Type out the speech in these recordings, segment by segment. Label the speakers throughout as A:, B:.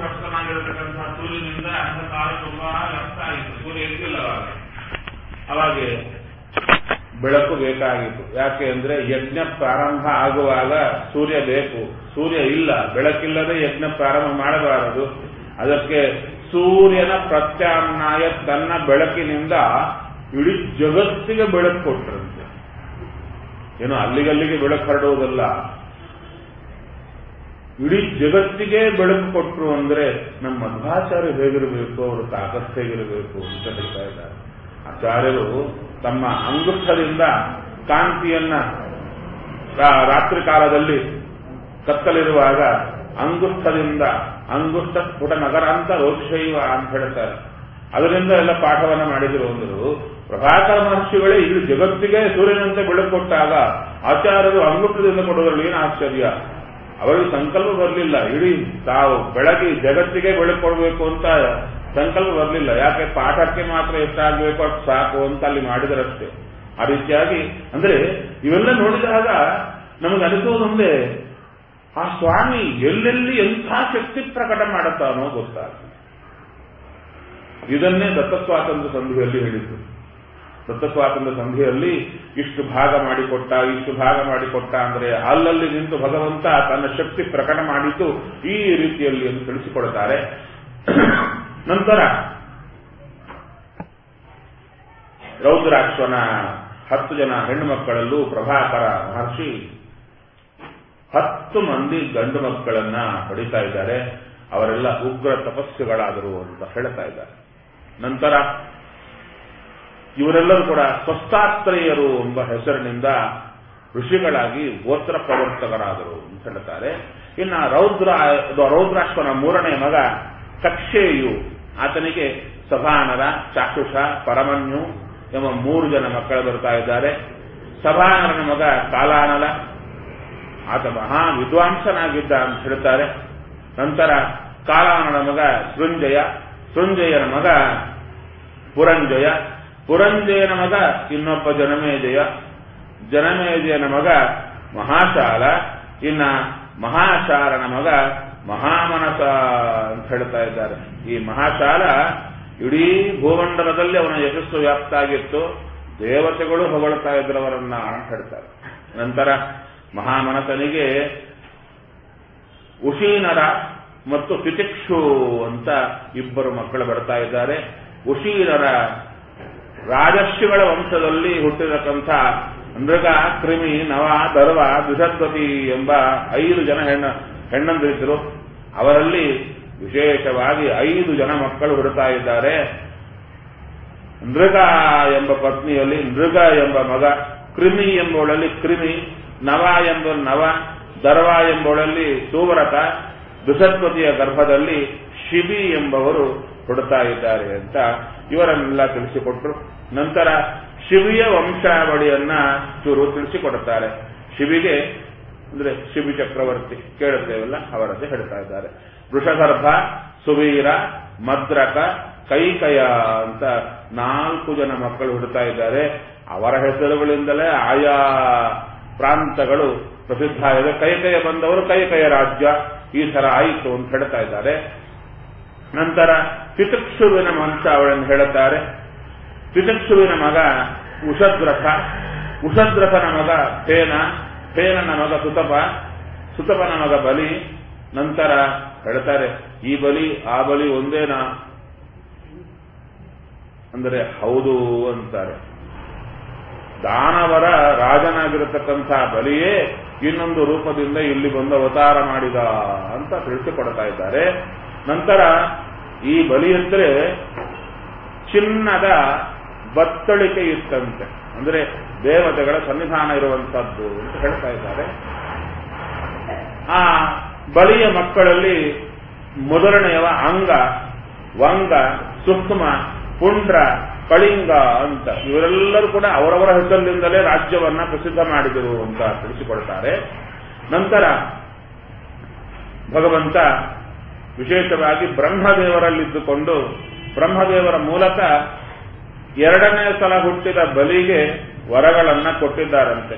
A: ಪ್ರಸ್ತನಾಗಿರತಕ್ಕಂತಹ ಸೂರ್ಯನಿಂದ ಅಂಧಕಾರ ತುಂಬಾ ವ್ಯಕ್ತ ಆಯಿತು ಸೂರ್ಯ ಇದ್ದಿಲ್ಲ ಅವಾಗ ಅವಾಗ ಬೆಳಕು ಬೇಕಾಗಿತ್ತು ಯಾಕೆ ಅಂದ್ರೆ ಯಜ್ಞ ಪ್ರಾರಂಭ ಆಗುವಾಗ ಸೂರ್ಯ ಬೇಕು ಸೂರ್ಯ ಇಲ್ಲ ಬೆಳಕಿಲ್ಲದೆ ಯಜ್ಞ ಪ್ರಾರಂಭ ಮಾಡಬಾರದು ಅದಕ್ಕೆ ಸೂರ್ಯನ ಪ್ರತ್ಯಾಮ್ನಾಯ ತನ್ನ ಬೆಳಕಿನಿಂದ ಇಡೀ ಜಗತ್ತಿಗೆ ಬೆಳಕು ಕೊಟ್ಟರಂತೆ ಏನು ಅಲ್ಲಿಗಲ್ಲಿಗೆ ಬೆಳಕು ಹರಡುವುದಲ್ಲ ಇಡೀ ಜಗತ್ತಿಗೆ ಬೆಳಕು ಕೊಟ್ಟರು ಅಂದ್ರೆ ನಮ್ಮ ಮಧ್ವಾಚಾರ್ಯ ಹೇಗಿರಬೇಕು ಅವರ ತಾಕತ್ ಹೇಗಿರಬೇಕು ಅಂತ ಹೇಳ್ತಾ ಇದ್ದಾರೆ ಆಚಾರ್ಯರು ತಮ್ಮ ಅಂಗುಷ್ಠದಿಂದ ಕಾಂತಿಯನ್ನ ರಾ- ರಾತ್ರಿ ಕಾಲದಲ್ಲಿ ಕತ್ತಲಿರುವಾಗ ಅಂಗುಷ್ಠದಿಂದ ಅಂಗುಷ್ಠ ಸ್ಫುಟ ನಗರ ಅಂತ ರೋಕ್ಷೈವ ಅಂತ ಹೇಳ್ತಾರೆ ಅದರಿಂದ ಎಲ್ಲ ಪಾಠವನ್ನ ಮಾಡಿದ್ರು ಅಂದರು ಪ್ರಭಾಕರ ಮಹರ್ಷಿಗಳೇ ಇಲ್ಲಿ ಜಗತ್ತಿಗೆ ಸೂರ್ಯನಂತೆ ಬೆಳಕು ಕೊಟ್ಟಾಗ ಆಚಾರ್ಯರು ಅಂಗುಷ್ಟದಿಂದ ಕೊಡೋದ್ರಲ್ಲಿ ಏನು ಆಶ್ಚರ್ಯ ಅವರಿಗೆ ಸಂಕಲ್ಪ ಬರಲಿಲ್ಲ ಇಡೀ ತಾವು ಬೆಳಗ್ಗೆ ಜಗತ್ತಿಗೆ ಬೆಳಕು ಕೊಡಬೇಕು ಅಂತ ಸಂಕಲ್ಪ ಬರಲಿಲ್ಲ ಯಾಕೆ ಪಾಠಕ್ಕೆ ಮಾತ್ರ ಎಷ್ಟಾಗಬೇಕು ಅಷ್ಟು ಸಾಕು ಅಂತ ಅಲ್ಲಿ ಮಾಡಿದರಷ್ಟೇ ಆ ರೀತಿಯಾಗಿ ಅಂದ್ರೆ ಇವೆಲ್ಲ ನೋಡಿದಾಗ ನಮಗೆ ಅನಿಸೋದೊಂದೇ ಆ ಸ್ವಾಮಿ ಎಲ್ಲೆಲ್ಲಿ ಎಂಥ ಶಕ್ತಿ ಪ್ರಕಟ ಮಾಡುತ್ತಾನೋ ಗೊತ್ತಾಗ್ತದೆ ಇದನ್ನೇ ದತ್ತ ಸ್ವಾತಂತ್ರ್ಯ ಸಂಧಿಯಲ್ಲಿ ಹೇಳಿದ್ದು ದತ್ತ ಸ್ವಾತಂತ್ರ್ಯ ಸಂಧಿಯಲ್ಲಿ ಇಷ್ಟು ಭಾಗ ಮಾಡಿಕೊಟ್ಟ ಇಷ್ಟು ಭಾಗ ಮಾಡಿಕೊಟ್ಟ ಅಂದ್ರೆ ಅಲ್ಲಲ್ಲಿ ನಿಂತು ಭಗವಂತ ತನ್ನ ಶಕ್ತಿ ಪ್ರಕಟ ಮಾಡಿದ್ದು ಈ ರೀತಿಯಲ್ಲಿ ಎಂದು ತಿಳಿಸಿಕೊಡುತ್ತಾರೆ ನಂತರ ರೌದ್ರಾಕ್ಷನ ಹತ್ತು ಜನ ಹೆಣ್ಣು ಮಕ್ಕಳಲ್ಲೂ ಪ್ರಭಾಕರ ಮಹರ್ಷಿ ಹತ್ತು ಮಂದಿ ಗಂಡು ಮಕ್ಕಳನ್ನ ಪಡಿತಾ ಇದ್ದಾರೆ ಅವರೆಲ್ಲ ಉಗ್ರ ತಪಸ್ಸುಗಳಾದರು ಅಂತ ಹೇಳ್ತಾ ಇದ್ದಾರೆ ನಂತರ ಇವರೆಲ್ಲರೂ ಕೂಡ ಸ್ವಸ್ಥಾಶ್ರಯರು ಎಂಬ ಹೆಸರಿನಿಂದ ಋಷಿಗಳಾಗಿ ಗೋತ್ರ ಪ್ರವರ್ತಕರಾದರು ಅಂತ ಹೇಳ್ತಾರೆ ಇನ್ನು ರೌದ್ರ ರೌದ್ರಾಶ್ವನ ಮೂರನೇ ಮಗ ಕಕ್ಷೇಯು ಆತನಿಗೆ ಸಭಾನರ ಚಾಕ್ಷುಷ ಪರಮನ್ಯು ಎಂಬ ಮೂರು ಜನ ಮಕ್ಕಳು ಬರ್ತಾ ಇದ್ದಾರೆ ಸಭಾನರನ ಮಗ ಕಾಲಾನಲ ಆತ ಮಹಾ ವಿದ್ವಾಂಸನಾಗಿದ್ದ ಅಂತ ಹೇಳ್ತಾರೆ ನಂತರ ಕಾಲಾನನ ಮಗ ಸೃಂಜಯ ಸೃಂಜಯನ ಮಗ ಪುರಂಜಯ ಪುರಂಜಯನ ಮಗ ಇನ್ನೊಬ್ಬ ಜನಮೇಜಯ ಜನಮೇಜಯನ ಮಗ ಮಹಾಶಾಲ ಇನ್ನ ಮಹಾಶಾಲನ ಮಗ ಮಹಾಮನಸ ಅಂತ ಹೇಳ್ತಾ ಇದ್ದಾರೆ ಈ ಮಹಾಶಾಲ ಇಡೀ ಭೂಮಂಡಲದಲ್ಲಿ ಅವನ ಯಶಸ್ಸು ವ್ಯಾಪ್ತ ಆಗಿತ್ತು ದೇವತೆಗಳು ಹೊಗಳ್ತಾ ಇದ್ರವರನ್ನ ಅಂತ ಹೇಳ್ತಾರೆ ನಂತರ ಮಹಾಮನಸನಿಗೆ ಉಶೀನರ ಮತ್ತು ತಿತಿಕ್ಷು ಅಂತ ಇಬ್ಬರು ಮಕ್ಕಳು ಬರ್ತಾ ಇದ್ದಾರೆ ಉಶೀನರ ರಾಜರ್ಷಿಗಳ ವಂಶದಲ್ಲಿ ಹುಟ್ಟಿರತಕ್ಕಂಥ ಮೃಗ ಕ್ರಿಮಿ ನವ ದರ್ವ ದ್ವಿಷದ್ವತಿ ಎಂಬ ಐದು ಜನ ಹೆಣ್ಣ ಹೆಣ್ಣಂದಿರಿದ್ದರು ಅವರಲ್ಲಿ ವಿಶೇಷವಾಗಿ ಐದು ಜನ ಮಕ್ಕಳು ಹುಡುತಾ ಇದ್ದಾರೆ ನೃಗ ಎಂಬ ಪತ್ನಿಯಲ್ಲಿ ನೃಗ ಎಂಬ ಮಗ ಕ್ರಿಮಿ ಎಂಬುವಳಲ್ಲಿ ಕ್ರಿಮಿ ನವ ಎಂಬ ನವ ದರ್ವ ಎಂಬುವಳಲ್ಲಿ ಸುವ್ರತ ದುಸತ್ಪತಿಯ ಗರ್ಭದಲ್ಲಿ ಶಿಬಿ ಎಂಬವರು ಹುಡುತಾ ಇದ್ದಾರೆ ಅಂತ ಇವರನ್ನೆಲ್ಲ ತಿಳಿಸಿಕೊಟ್ರು ನಂತರ ಶಿಬಿಯ ವಂಶಾವಳಿಯನ್ನ ಚೂರು ತಿಳಿಸಿಕೊಡುತ್ತಾರೆ ಶಿಬಿಗೆ ಅಂದ್ರೆ ಶಿಬಿ ಚಕ್ರವರ್ತಿ ಕೇಳುತ್ತೇವಲ್ಲ ಅವರದ್ದೇ ಹೇಳ್ತಾ ಇದ್ದಾರೆ ವೃಷಗರ್ಭ ಸುವೀರ ಮದ್ರಕ ಕೈಕಯ ಅಂತ ನಾಲ್ಕು ಜನ ಮಕ್ಕಳು ಹುಡುತಾ ಇದ್ದಾರೆ ಅವರ ಹೆಸರುಗಳಿಂದಲೇ ಆಯಾ ಪ್ರಾಂತಗಳು ಪ್ರಸಿದ್ಧ ಆಗಿದೆ ಕೈಕಯ ಬಂದವರು ಕೈಕಯ ರಾಜ್ಯ ಈ ತರ ಆಯಿತು ಅಂತ ಹೇಳ್ತಾ ಇದ್ದಾರೆ ನಂತರ ತಿತಕ್ಷುವಿನ ವಂಶಾವಳಿಯನ್ನು ಹೇಳುತ್ತಾರೆ ತಿತಕ್ಷುವಿನ ಮಗ ಉಷದ್ರಥ ಉಷದ್ರಥನ ಮಗ ಫೇನ ಫೇನನ ಮಗ ಸುತಪ ಸುತಪನ ಮಗ ಬಲಿ ನಂತರ ಹೇಳ್ತಾರೆ ಈ ಬಲಿ ಆ ಬಲಿ ಒಂದೇನಾ ಅಂದರೆ ಹೌದು ಅಂತಾರೆ ದಾನವರ ರಾಜನಾಗಿರತಕ್ಕಂಥ ಬಲಿಯೇ ಇನ್ನೊಂದು ರೂಪದಿಂದ ಇಲ್ಲಿ ಬಂದು ಅವತಾರ ಮಾಡಿದ ಅಂತ ತಿಳಿಸಿಕೊಡ್ತಾ ಇದ್ದಾರೆ ನಂತರ ಈ ಬಲಿಯಂದ್ರೆ ಚಿನ್ನದ ಬತ್ತಳಿಕೆ ಇತ್ತಂತೆ ಅಂದ್ರೆ ದೇವತೆಗಳ ಸನ್ನಿಧಾನ ಇರುವಂತದ್ದು ಅಂತ ಹೇಳ್ತಾ ಇದ್ದಾರೆ ಆ ಬಲಿಯ ಮಕ್ಕಳಲ್ಲಿ ಮೊದಲನೆಯವ ಅಂಗ ವಂಗ ಸೂಕ್ಷ್ಮ ಪುಂಡ್ರ ಕಳಿಂಗ ಅಂತ ಇವರೆಲ್ಲರೂ ಕೂಡ ಅವರವರ ಹೆಸರಿನಿಂದಲೇ ರಾಜ್ಯವನ್ನ ಪ್ರಸಿದ್ಧ ಮಾಡಿದರು ಅಂತ ತಿಳಿಸಿಕೊಡ್ತಾರೆ ನಂತರ ಭಗವಂತ ವಿಶೇಷವಾಗಿ ಬ್ರಹ್ಮದೇವರಲ್ಲಿದ್ದುಕೊಂಡು ಬ್ರಹ್ಮದೇವರ ಮೂಲಕ ಎರಡನೇ ಸಲ ಹುಟ್ಟಿದ ಬಲಿಗೆ ವರಗಳನ್ನ ಕೊಟ್ಟಿದ್ದಾರಂತೆ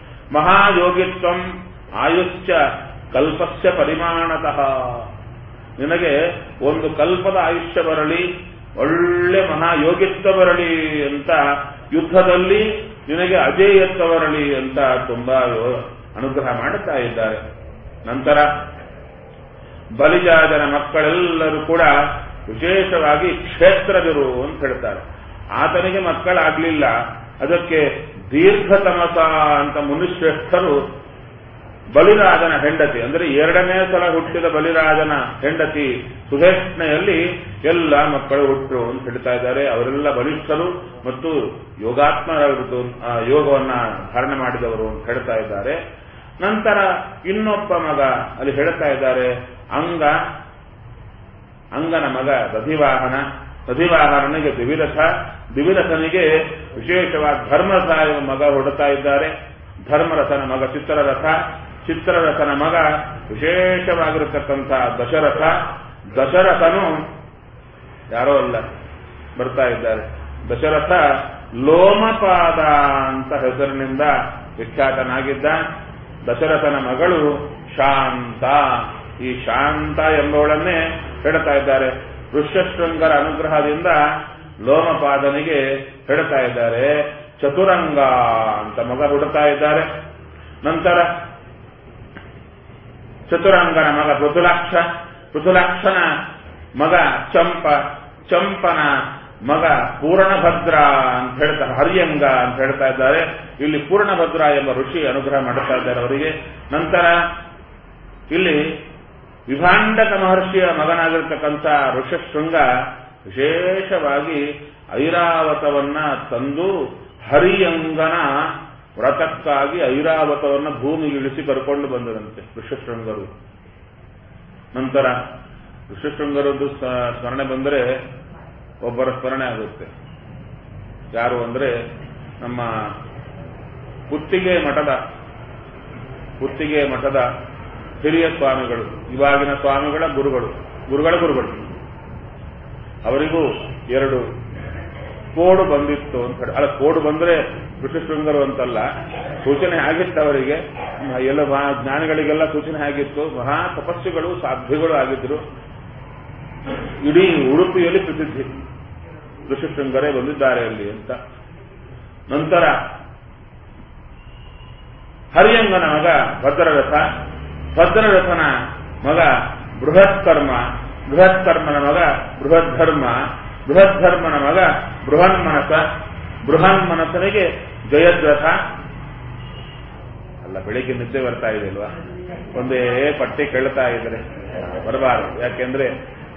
A: ಮಹಾಯೋಗಿತ್ವಂ ಆಯುಷ್ಯ ಕಲ್ಪಸ್ಯ ಪರಿಮಾಣತಃ ನಿನಗೆ ಒಂದು ಕಲ್ಪದ ಆಯುಷ್ಯ ಬರಲಿ ಒಳ್ಳೆ ಮಹಾಯೋಗಿತ್ವ ಬರಲಿ ಅಂತ ಯುದ್ಧದಲ್ಲಿ ನಿನಗೆ ಅಜೇಯತ್ವ ಬರಲಿ ಅಂತ ತುಂಬಾ ಅನುಗ್ರಹ ಮಾಡುತ್ತಾ ಇದ್ದಾರೆ ನಂತರ ಬಲಿಜಾಜನ ಮಕ್ಕಳೆಲ್ಲರೂ ಕೂಡ ವಿಶೇಷವಾಗಿ ಕ್ಷೇತ್ರದರು ಅಂತ ಹೇಳ್ತಾರೆ ಆತನಿಗೆ ಮಕ್ಕಳಾಗ್ಲಿಲ್ಲ ಅದಕ್ಕೆ ದೀರ್ಘತಮಸ ಅಂತ ಮುನಿಶ್ರೇಷ್ಠರು ಬಲಿರಾಜನ ಹೆಂಡತಿ ಅಂದ್ರೆ ಎರಡನೇ ಸಲ ಹುಟ್ಟಿದ ಬಲಿರಾಜನ ಹೆಂಡತಿ ಸುಧೇಷ್ಣೆಯಲ್ಲಿ ಎಲ್ಲ ಮಕ್ಕಳು ಹುಟ್ಟರು ಅಂತ ಹೇಳ್ತಾ ಇದ್ದಾರೆ ಅವರೆಲ್ಲ ಬಲಿಷ್ಠರು ಮತ್ತು ಯೋಗಾತ್ಮರಾಗಿದ್ದು ಯೋಗವನ್ನ ಧಾರಣೆ ಮಾಡಿದವರು ಅಂತ ಹೇಳ್ತಾ ಇದ್ದಾರೆ ನಂತರ ಇನ್ನೊಬ್ಬ ಮಗ ಅಲ್ಲಿ ಹೇಳ್ತಾ ಇದ್ದಾರೆ ಅಂಗ ಅಂಗನ ಮಗ ದಧಿವಾಹನ ದಧಿವಾಹನನಿಗೆ ದಿವಿರಥ ದಿವಿರಥನಿಗೆ ವಿಶೇಷವಾದ ಧರ್ಮರಥ ಎಂಬ ಮಗ ಹೊಡುತ್ತಾ ಇದ್ದಾರೆ ಧರ್ಮರಥನ ಮಗ ಚಿತ್ರರಥ ಚಿತ್ರರಥನ ಮಗ ವಿಶೇಷವಾಗಿರತಕ್ಕಂಥ ದಶರಥ ದಶರಥನು ಯಾರೋ ಅಲ್ಲ ಬರ್ತಾ ಇದ್ದಾರೆ ದಶರಥ ಲೋಮಪಾದ ಅಂತ ಹೆಸರಿನಿಂದ ವಿಖ್ಯಾತನಾಗಿದ್ದ ದಶರಥನ ಮಗಳು ಶಾಂತ ಈ ಶಾಂತ ಎಂಬವಳನ್ನೇ ಹೇಳ್ತಾ ಇದ್ದಾರೆ ಋಷ್ಯಶೃಂಗರ ಅನುಗ್ರಹದಿಂದ ಲೋಮಪಾದನಿಗೆ ಹೇಳ್ತಾ ಇದ್ದಾರೆ ಚತುರಂಗ ಅಂತ ಮಗ ಹುಡುಕ್ತಾ ಇದ್ದಾರೆ ನಂತರ ಚತುರಂಗನ ಮಗ ಪೃಥುಲಾಕ್ಷ ಪೃಥುಲಾಕ್ಷನ ಮಗ ಚಂಪ ಚಂಪನ ಮಗ ಪೂರ್ಣಭದ್ರ ಅಂತ ಹೇಳ್ತಾರೆ ಹರಿಯಂಗ ಅಂತ ಹೇಳ್ತಾ ಇದ್ದಾರೆ ಇಲ್ಲಿ ಪೂರ್ಣಭದ್ರ ಎಂಬ ಋಷಿ ಅನುಗ್ರಹ ಮಾಡುತ್ತಾ ಇದ್ದಾರೆ ಅವರಿಗೆ ನಂತರ ಇಲ್ಲಿ ವಿಭಾಂಡಕ ಮಹರ್ಷಿಯ ಮಗನಾಗಿರ್ತಕ್ಕಂಥ ಋಷಶೃಂಗ ವಿಶೇಷವಾಗಿ ಐರಾವತವನ್ನ ತಂದು ಹರಿಯಂಗನ ವ್ರತಕ್ಕಾಗಿ ಐರಾವತವನ್ನ ಭೂಮಿಗೆ ಇಳಿಸಿ ಕರ್ಕೊಂಡು ಬಂದರಂತೆ ಋಷಶೃಂಗರು ನಂತರ ಋಷಶೃಂಗರದ್ದು ಸ್ಮರಣೆ ಬಂದರೆ ಒಬ್ಬರ ಸ್ಮರಣೆ ಆಗುತ್ತೆ ಯಾರು ಅಂದ್ರೆ ನಮ್ಮ ಪುತ್ತಿಗೆ ಮಠದ ಪುತ್ತಿಗೆ ಮಠದ ಹಿರಿಯ ಸ್ವಾಮಿಗಳು ಇವಾಗಿನ ಸ್ವಾಮಿಗಳ ಗುರುಗಳು ಗುರುಗಳ ಗುರುಗಳು ಅವರಿಗೂ ಎರಡು ಕೋಡು ಬಂದಿತ್ತು ಅಂತ ಹೇಳಿ ಅಲ್ಲ ಕೋಡು ಬಂದ್ರೆ ಋಷಶೃಂಗರು ಅಂತಲ್ಲ ಸೂಚನೆ ಆಗಿತ್ತು ಅವರಿಗೆ ಎಲ್ಲ ಮಹಾ ಜ್ಞಾನಿಗಳಿಗೆಲ್ಲ ಸೂಚನೆ ಆಗಿತ್ತು ಮಹಾ ತಪಸ್ಸುಗಳು ಸಾಧ್ಯಗಳು ಆಗಿದ್ರು ಇಡೀ ಉಡುಪಿಯಲ್ಲಿ ಪ್ರಸಿದ್ಧಿ ಋಷಶೃಂಗರೇ ಬಂದಿದ್ದಾರೆ ಅಲ್ಲಿ ಅಂತ ನಂತರ ಹರಿಯಂಗನ ಮಗ ಭದ್ರರಥ ಭದ್ರರಥನ ಮಗ ಬೃಹತ್ಕರ್ಮ ಬೃಹತ್ಕರ್ಮನ ಮಗ ಬೃಹದ್ಧರ್ಮ ಬೃಹದ್ಧರ್ಮನ ಮಗ ಬೃಹನ್ಮನಸ ಬೃಹನ್ಮನಸನಿಗೆ ಜಯದ್ರಥ ಅಲ್ಲ ಬೆಳಿಗ್ಗೆ ನಿದ್ದೆ ಬರ್ತಾ ಇದೆ ಅಲ್ವಾ ಒಂದೇ ಪಟ್ಟಿ ಕೇಳ್ತಾ ಇದ್ರೆ ಬರಬಾರದು ಯಾಕೆಂದ್ರೆ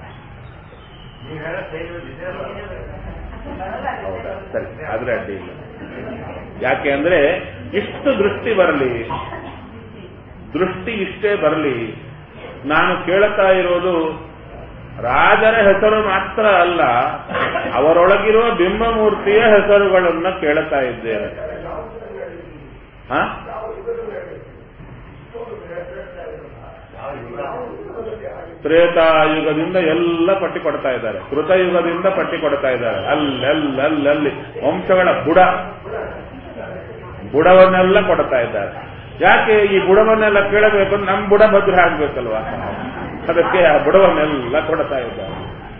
A: ಹೌದಾ ಸರಿ ಆದ್ರೆ ಅಡ್ಡಿ ಇಲ್ಲ ಯಾಕೆ ಅಂದ್ರೆ ಇಷ್ಟು ದೃಷ್ಟಿ ಬರಲಿ ದೃಷ್ಟಿ ಇಷ್ಟೇ ಬರಲಿ ನಾನು ಕೇಳ್ತಾ ಇರೋದು ರಾಜರ ಹೆಸರು ಮಾತ್ರ ಅಲ್ಲ ಅವರೊಳಗಿರುವ ಬಿಂಬಮೂರ್ತಿಯ ಹೆಸರುಗಳನ್ನ ಕೇಳ್ತಾ ಇದ್ದೇನೆ ಹ ತ್ರೇತಾಯುಗದಿಂದ ಎಲ್ಲ ಪಟ್ಟಿ ಕೊಡ್ತಾ ಇದ್ದಾರೆ ಕೃತಯುಗದಿಂದ ಪಟ್ಟಿ ಕೊಡ್ತಾ ಇದ್ದಾರೆ ಅಲ್ಲೆಲ್ಲ ಅಲ್ಲಲ್ಲಿ ವಂಶಗಳ ಬುಡ ಬುಡವನ್ನೆಲ್ಲ ಕೊಡ್ತಾ ಇದ್ದಾರೆ ಯಾಕೆ ಈ ಬುಡವನ್ನೆಲ್ಲ ಕೇಳಬೇಕು ನಮ್ಮ ಬುಡ ಭದ್ರ ಆಗ್ಬೇಕಲ್ವಾ ಅದಕ್ಕೆ ಆ ಬುಡವನ್ನೆಲ್ಲ ಕೊಡ್ತಾ ಇದ್ದಾರೆ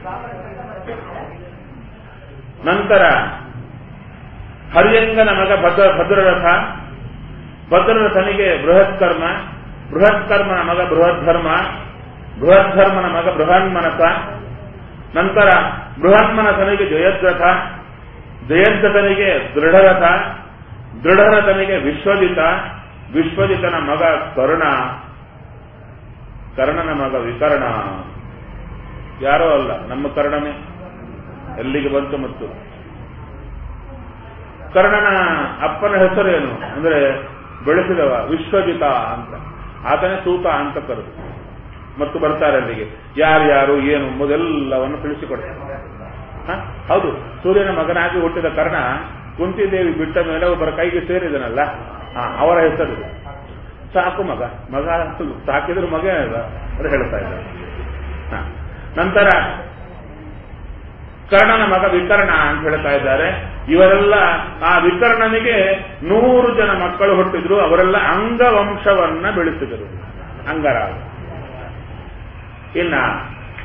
A: ನಂತರ ಹರಿಯಂಗನ ಮಗ ಭದ್ರ ಭದ್ರರಥ ಭದ್ರರಥನಿಗೆ ಬೃಹತ್ಕರ್ಮ ಬೃಹತ್ಕರ್ಮನ ಮಗ ಬೃಹದ್ಧರ್ಮ ಬೃಹದ್ಧರ್ಮನ ಮಗ ಬೃಹನ್ಮನಸ ನಂತರ ಬೃಹನ್ಮನಸನಿಗೆ ಜಯದ್ರಥ ಜಯದ್ರಥನಿಗೆ ದೃಢರಥ ದೃಢರಥನಿಗೆ ವಿಶ್ವಜಿತ ವಿಶ್ವಜಿತನ ಮಗ ಕರ್ಣ ಕರ್ಣನ ಮಗ ವಿಕರ್ಣ ಯಾರೋ ಅಲ್ಲ ನಮ್ಮ ಕರ್ಣನೇ ಎಲ್ಲಿಗೆ ಬಂತು ಮತ್ತು ಕರ್ಣನ ಅಪ್ಪನ ಹೆಸರೇನು ಅಂದ್ರೆ ಬೆಳೆಸಿದವ ವಿಶ್ವಜಿತ ಅಂತ ಆತನೇ ಸೂತ ಅಂತ ಕರೆದು ಮತ್ತು ಬರ್ತಾರೆ ಅಲ್ಲಿಗೆ ಯಾರ್ಯಾರು ಏನು ಎಂಬುದೆಲ್ಲವನ್ನು ತಿಳಿಸಿಕೊಡ್ತಾರೆ ಹ? ಹೌದು ಸೂರ್ಯನ ಮಗನಾಗಿ ಹುಟ್ಟಿದ ಕರ್ಣ ಕುಂತಿದೇವಿ ಬಿಟ್ಟ ಮೇಲೆ ಒಬ್ಬರ ಕೈಗೆ ಸೇರಿದನಲ್ಲ ಹಾ ಅವರ ಹೆಸರು ಇದು. ಸಾಕು ಮಗ ಮಗ ಸಾಕಿದ್ರು ಮಗ ಅಂತ ಹೇಳ್ತಾ ಇದ್ದಾರೆ ಹ. ನಂತರ ಕರ್ಣನ ಮಗ ವಿಕರ್ಣ ಅಂತ ಹೇಳ್ತಾ ಇದ್ದಾರೆ ಇವರೆಲ್ಲ ಆ ವಿಕರ್ಣನಿಗೆ ನೂರು ಜನ ಮಕ್ಕಳು ಹುಟ್ಟಿದ್ರು ಅವರೆಲ್ಲ ಅಂಗವಂಶವನ್ನ ಬೆಳೆಸಿದರು ಅಂಗರಾಜ ಇನ್ನ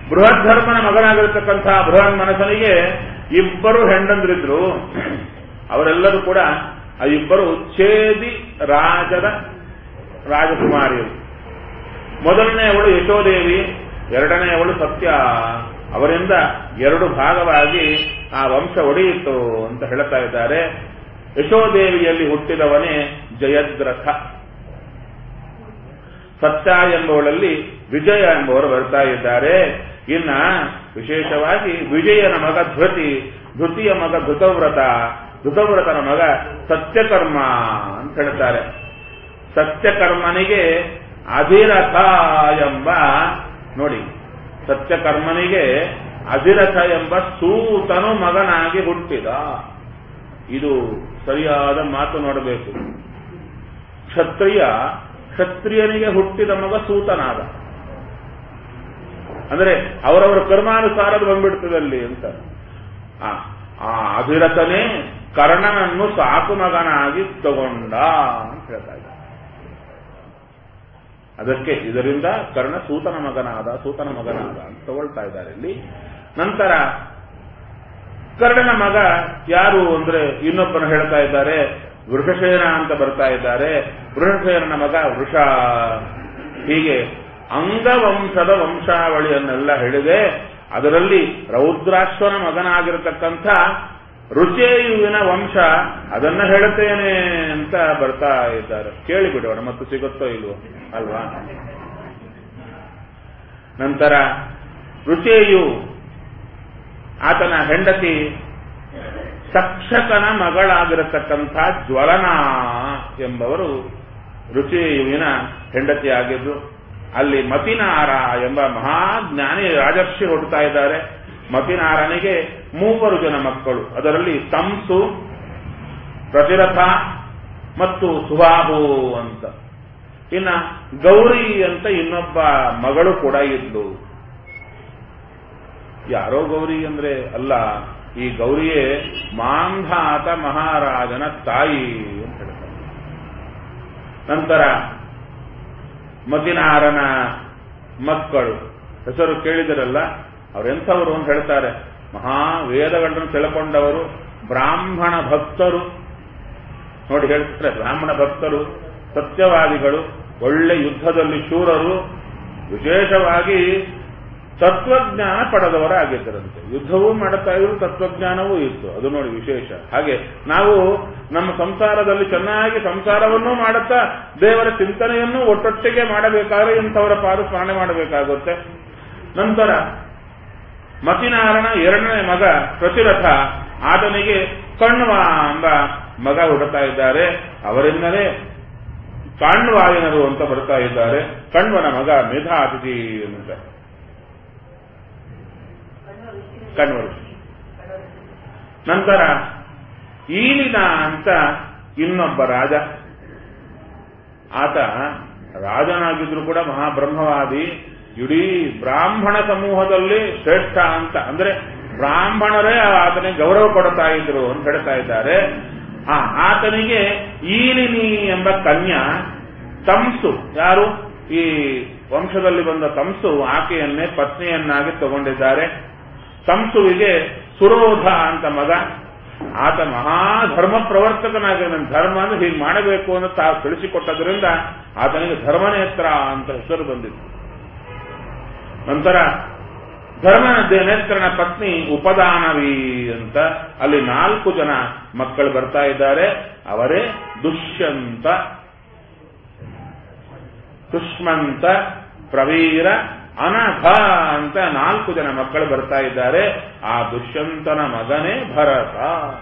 A: ಬೃಹದ್ಧರ್ಮನ ಮಗನಾಗಿರ್ತಕ್ಕಂತಹ ಬೃಹನ್ ಮನಸ್ಸನಿಗೆ ಇಬ್ಬರು ಹೆಂಡಂದ್ರಿದ್ರು ಅವರೆಲ್ಲರೂ ಕೂಡ ಆ ಇಬ್ಬರು ಛೇದಿ ರಾಜದ ರಾಜಕುಮಾರಿಯರು ಮೊದಲನೆಯವಳು ಯಶೋದೇವಿ ಎರಡನೆಯವಳು ಸತ್ಯ ಅವರಿಂದ ಎರಡು ಭಾಗವಾಗಿ ಆ ವಂಶ ಒಡೆಯಿತು ಅಂತ ಹೇಳ್ತಾ ಇದ್ದಾರೆ ಯಶೋದೇವಿಯಲ್ಲಿ ಹುಟ್ಟಿದವನೇ ಜಯದ್ರಥ ಸತ್ಯ ಎಂಬುವಳಲ್ಲಿ ವಿಜಯ ಎಂಬುವರು ಬರ್ತಾ ಇದ್ದಾರೆ ಇನ್ನ ವಿಶೇಷವಾಗಿ ವಿಜಯನ ಮಗ ಧೃತಿ ಧೃತಿಯ ಮಗ ಧೃತವ್ರತ ಧೃತವ್ರತನ ಮಗ ಸತ್ಯಕರ್ಮ ಅಂತ ಹೇಳ್ತಾರೆ ಸತ್ಯಕರ್ಮನಿಗೆ ಅಧಿರಥ ಎಂಬ ನೋಡಿ ಸತ್ಯಕರ್ಮನಿಗೆ ಅಧಿರಥ ಎಂಬ ಸೂತನು ಮಗನಾಗಿ ಹುಟ್ಟಿದ ಇದು ಸರಿಯಾದ ಮಾತು ನೋಡಬೇಕು ಕ್ಷತ್ರಿಯ ಕ್ಷತ್ರಿಯನಿಗೆ ಹುಟ್ಟಿದ ಮಗ ಸೂತನಾದ ಅಂದ್ರೆ ಅವರವರ ಕರ್ಮಾನುಸಾರದ ಬಂದ್ಬಿಡ್ತದಲ್ಲಿ ಅಂತ ಆ, ಆ ಅಧಿರಥನೇ ಕರ್ಣನನ್ನು ಸಾಕು ಮಗನಾಗಿ ತಗೊಂಡ ಅಂತ ಹೇಳ್ತಾ ಇದ್ದಾರೆ ಅದಕ್ಕೆ ಇದರಿಂದ ಕರ್ಣ ಸೂತನ ಮಗನಾದ ಸೂತನ ಮಗನಾದ ಅಂತ ತಗೊಳ್ತಾ ಇದ್ದಾರೆ ಇಲ್ಲಿ ನಂತರ ಕರ್ಣನ ಮಗ ಯಾರು ಅಂದ್ರೆ ಇನ್ನೊಬ್ಬನ ಹೇಳ್ತಾ ಇದ್ದಾರೆ ವೃಷಸೇನ ಅಂತ ಬರ್ತಾ ಇದ್ದಾರೆ ವೃಷಸೇನನ ಮಗ ವೃಷ ಹೀಗೆ ಅಂಗವಂಶದ ವಂಶಾವಳಿಯನ್ನೆಲ್ಲ ಹೇಳಿದೆ ಅದರಲ್ಲಿ ರೌದ್ರಾಶ್ವನ ಮಗನಾಗಿರತಕ್ಕಂಥ ರುಚೇಯುವಿನ ವಂಶ ಅದನ್ನ ಹೇಳುತ್ತೇನೆ ಅಂತ ಬರ್ತಾ ಇದ್ದಾರೆ ಕೇಳಿಬಿಡೋಣ ಮತ್ತು ಸಿಗುತ್ತೋ ಇಲ್ವೋ ಅಲ್ವಾ ನಂತರ ರುಚೇಯು ಆತನ ಹೆಂಡತಿ ತಕ್ಷಕನ ಮಗಳಾಗಿರತಕ್ಕಂಥ ಜ್ವಲನ ಎಂಬವರು ರುಚಿಯುವಿನ ಹೆಂಡತಿಯಾಗಿದ್ದು ಅಲ್ಲಿ ಮತಿನಾರ ಎಂಬ ಮಹಾಜ್ಞಾನಿ ರಾಜರ್ಷಿ ಹುಟ್ಟುತ್ತಾ ಇದ್ದಾರೆ ಮತಿನಾರನಿಗೆ ಮೂವರು ಜನ ಮಕ್ಕಳು ಅದರಲ್ಲಿ ತಂಸು ಪ್ರತಿರಥ ಮತ್ತು ಸುಬಾಹು ಅಂತ ಇನ್ನ ಗೌರಿ ಅಂತ ಇನ್ನೊಬ್ಬ ಮಗಳು ಕೂಡ ಇದ್ಲು ಯಾರೋ ಗೌರಿ ಅಂದ್ರೆ ಅಲ್ಲ ಈ ಗೌರಿಯೇ ಮಾಂಧಾತ ಮಹಾರಾಜನ ತಾಯಿ ಅಂತ ಹೇಳ್ತಾರೆ ನಂತರ ಮತಿನಾರನ ಮಕ್ಕಳು ಹೆಸರು ಕೇಳಿದರಲ್ಲ ಅವರೆಂಥವರು ಅಂತ ಹೇಳ್ತಾರೆ ಮಹಾ ವೇದಗಳನ್ನು ತಿಳ್ಕೊಂಡವರು ಬ್ರಾಹ್ಮಣ ಭಕ್ತರು ನೋಡಿ ಹೇಳ್ತಾರೆ ಬ್ರಾಹ್ಮಣ ಭಕ್ತರು ಸತ್ಯವಾದಿಗಳು ಒಳ್ಳೆ ಯುದ್ಧದಲ್ಲಿ ಶೂರರು ವಿಶೇಷವಾಗಿ ತತ್ವಜ್ಞಾನ ಪಡೆದವರಾಗಿದ್ದರಂತೆ ಯುದ್ಧವೂ ಮಾಡುತ್ತಾ ಇದ್ರು ತತ್ವಜ್ಞಾನವೂ ಇತ್ತು ಅದು ನೋಡಿ ವಿಶೇಷ ಹಾಗೆ ನಾವು ನಮ್ಮ ಸಂಸಾರದಲ್ಲಿ ಚೆನ್ನಾಗಿ ಸಂಸಾರವನ್ನೂ ಮಾಡುತ್ತಾ ದೇವರ ಚಿಂತನೆಯನ್ನು ಒಟ್ಟೊಟ್ಟಿಗೆ ಮಾಡಬೇಕಾದ್ರೆ ಇಂಥವರ ಪಾರು ಸ್ಮರಣೆ ಮಾಡಬೇಕಾಗುತ್ತೆ ನಂತರ ಮತಿನಾರನ ಎರಡನೇ ಮಗ ಪ್ರತಿರಥ ಆತನಿಗೆ ಕಣ್ವ ಎಂಬ ಮಗ ಹುಡುತ್ತಾ ಇದ್ದಾರೆ ಅವರಿಂದಲೇ ಕಾಣ್ವಾಯನರು ಅಂತ ಬರ್ತಾ ಇದ್ದಾರೆ ಕಣ್ವನ ಮಗ ಮೇಧಾತಿಥಿ ಅಂತ ಕಣ್ವರು ನಂತರ ಈಲಿನ ಅಂತ ಇನ್ನೊಬ್ಬ ರಾಜ ಆತ ರಾಜನಾಗಿದ್ರು ಕೂಡ ಮಹಾಬ್ರಹ್ಮವಾದಿ ಇಡೀ ಬ್ರಾಹ್ಮಣ ಸಮೂಹದಲ್ಲಿ ಶ್ರೇಷ್ಠ ಅಂತ ಅಂದ್ರೆ ಬ್ರಾಹ್ಮಣರೇ ಆತನಿಗೆ ಗೌರವ ಕೊಡ್ತಾ ಇದ್ರು ಅಂತ ಹೇಳ್ತಾ ಇದ್ದಾರೆ ಆ ಆತನಿಗೆ ಈಲಿನಿ ಎಂಬ ಕನ್ಯಾ ತಂಸು ಯಾರು ಈ ವಂಶದಲ್ಲಿ ಬಂದ ತಂಸು ಆಕೆಯನ್ನೇ ಪತ್ನಿಯನ್ನಾಗಿ ತಗೊಂಡಿದ್ದಾರೆ ತಂಸುವಿಗೆ ಸುರೋಧ ಅಂತ ಮಗ ಆತ ಮಹಾಧರ್ಮ ಪ್ರವರ್ತಕನಾಗಿದ್ದಾನೆ ಧರ್ಮ ಅಂದ್ರೆ ಹೀಗೆ ಮಾಡಬೇಕು ಅಂತ ತಾವು ತಿಳಿಸಿಕೊಟ್ಟದ್ರಿಂದ ಆತನಿಗೆ ಧರ್ಮನೇತ್ರ ಅಂತ ಹೆಸರು ಬಂದಿತ್ತು ನಂತರ ಧರ್ಮ ನೇತ್ರನ ಪತ್ನಿ ಉಪದಾನವಿ ಅಂತ ಅಲ್ಲಿ ನಾಲ್ಕು ಜನ ಮಕ್ಕಳು ಬರ್ತಾ ಇದ್ದಾರೆ ಅವರೇ ದುಷ್ಯಂತ ಸುಷ್ಮಂತ ಪ್ರವೀರ ಅನಘ ಅಂತ ನಾಲ್ಕು ಜನ ಮಕ್ಕಳು ಬರ್ತಾ ಇದ್ದಾರೆ ಆ ದುಷ್ಯಂತನ ಮಗನೇ ಭರತ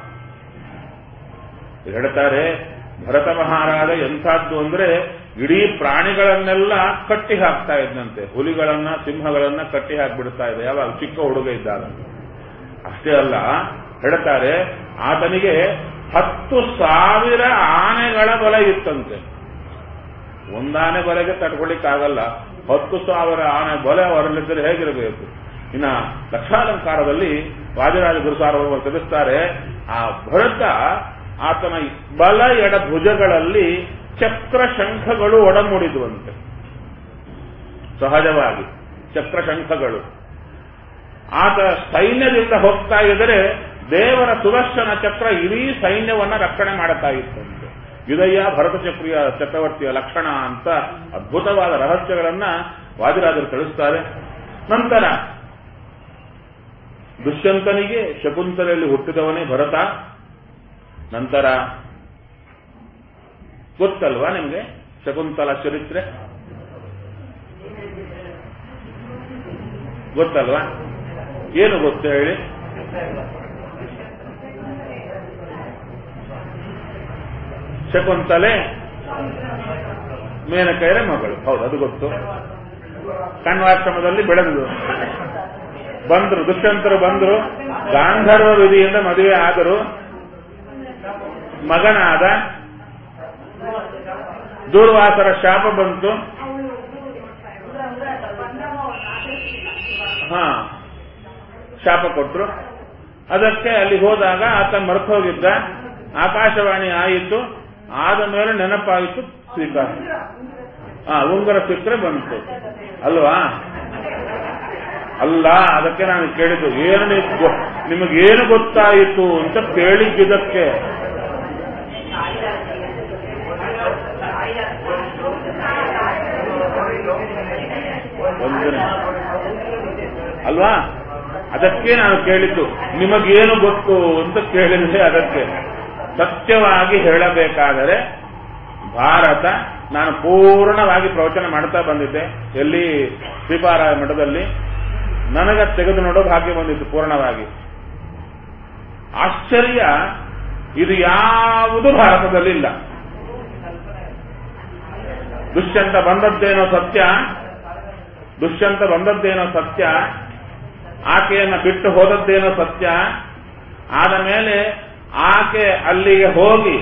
A: ಹೇಳ್ತಾರೆ ಭರತ ಮಹಾರಾಜ ಎಂಥದ್ದು ಅಂದ್ರೆ ಇಡೀ ಪ್ರಾಣಿಗಳನ್ನೆಲ್ಲ ಕಟ್ಟಿ ಹಾಕ್ತಾ ಇದ್ದಂತೆ ಹುಲಿಗಳನ್ನ ಸಿಂಹಗಳನ್ನ ಕಟ್ಟಿ ಹಾಕ್ಬಿಡ್ತಾ ಇದೆ ಯಾವಾಗ ಚಿಕ್ಕ ಹುಡುಗ ಇದ್ದಾಗ ಅಷ್ಟೇ ಅಲ್ಲ ಹೇಳ್ತಾರೆ ಆತನಿಗೆ ಹತ್ತು ಸಾವಿರ ಆನೆಗಳ ಬಲ ಇತ್ತಂತೆ ಒಂದಾನೆ ಬಲೆಗೆ ತಡ್ಕೊಳ್ಳಿಕ್ಕಾಗಲ್ಲ ಹತ್ತು ಸಾವಿರ ಆನೆ ಬಲೆ ಅವರಲ್ಲಿದ್ದರೆ ಹೇಗಿರಬೇಕು ಇನ್ನ ಲಕ್ಷಾಲಂಕಾರದಲ್ಲಿ ರಾಜರಾಜ ಗುರುಸಾರ್ವಭೌಮರು ತಿಳಿಸ್ತಾರೆ ಆ ಭರತ ಆತನ ಬಲ ಎಡ ಭುಜಗಳಲ್ಲಿ ಚಕ್ರ ಶಂಖಗಳು ಒಡಮೂಡಿದುವಂತೆ ಸಹಜವಾಗಿ ಚಕ್ರ ಶಂಖಗಳು ಆತ ಸೈನ್ಯದಿಂದ ಹೋಗ್ತಾ ಇದ್ದರೆ ದೇವರ ಸುದರ್ಶನ ಚಕ್ರ ಇಡೀ ಸೈನ್ಯವನ್ನ ರಕ್ಷಣೆ ಮಾಡುತ್ತಾ ಇತ್ತಂತೆ ಇದಯ್ಯ ಭರತ ಚಕ್ರಿಯ ಚಕ್ರವರ್ತಿಯ ಲಕ್ಷಣ ಅಂತ ಅದ್ಭುತವಾದ ರಹಸ್ಯಗಳನ್ನ ವಾದಿರಾಜರು ತಿಳಿಸ್ತಾರೆ ನಂತರ ದುಷ್ಯಂತನಿಗೆ ಶಕುಂತಲೆಯಲ್ಲಿ ಹುಟ್ಟಿದವನೇ ಭರತ ನಂತರ ಗೊತ್ತಲ್ವಾ ನಿಮಗೆ ಶಕುಂತಲ ಚರಿತ್ರೆ ಗೊತ್ತಲ್ವಾ ಏನು ಗೊತ್ತು ಹೇಳಿ ಶಕುಂತಲೆ ಮೇನಕೈರ ಮಗಳು ಹೌದು ಅದು ಗೊತ್ತು ಕಣ್ವಾಶ್ರಮದಲ್ಲಿ ಬೆಳೆದು ಬಂದರು ದುಷ್ಯಂತರು ಬಂದರು ಗಾಂಧರ್ವ ವಿಧಿಯಿಂದ ಮದುವೆ ಆದರು ಮಗನಾದ ದೂರ್ವಾಸರ ಶಾಪ ಬಂತು ಹಾ ಶಾಪ ಕೊಟ್ರು ಅದಕ್ಕೆ ಅಲ್ಲಿ ಹೋದಾಗ ಆತ ಮರೆತು ಹೋಗಿದ್ದ ಆಕಾಶವಾಣಿ ಆಯಿತು ಆದ ಮೇಲೆ ನೆನಪಾಯಿತು ಸ್ವೀಕಾರ ಹಾ ಉಂಗರ ಸಿಕ್ಕರೆ ಬಂತು ಅಲ್ವಾ ಅಲ್ಲ ಅದಕ್ಕೆ ನಾನು ಕೇಳಿದ್ದು ಏನು ನಿಮಗೇನು ಗೊತ್ತಾಯಿತು ಅಂತ ಕೇಳಿದ್ದಕ್ಕೆ ಒಂದು ಅಲ್ವಾ ಅದಕ್ಕೆ ನಾನು ಕೇಳಿದ್ದು ನಿಮಗೇನು ಗೊತ್ತು ಅಂತ ಕೇಳಿದ್ರೆ ಅದಕ್ಕೆ ಸತ್ಯವಾಗಿ ಹೇಳಬೇಕಾದರೆ ಭಾರತ ನಾನು ಪೂರ್ಣವಾಗಿ ಪ್ರವಚನ ಮಾಡ್ತಾ ಬಂದಿದ್ದೆ ಎಲ್ಲಿ ಶ್ರೀಪಾರಾಯ ಮಠದಲ್ಲಿ ನನಗ ತೆಗೆದು ನೋಡೋ ಭಾಗ್ಯ ಬಂದಿತ್ತು ಪೂರ್ಣವಾಗಿ ಆಶ್ಚರ್ಯ ಇದು ಯಾವುದು ಭಾರತದಲ್ಲಿ ಇಲ್ಲ ದುಷ್ಯಂತ ಬಂದದ್ದೇನೋ ಸತ್ಯ ದುಷ್ಯಂತ ಬಂದದ್ದೇನೋ ಸತ್ಯ ಆಕೆಯನ್ನ ಬಿಟ್ಟು ಹೋದದ್ದೇನೋ ಸತ್ಯ ಆದ ಮೇಲೆ ಆಕೆ ಅಲ್ಲಿಗೆ ಹೋಗಿ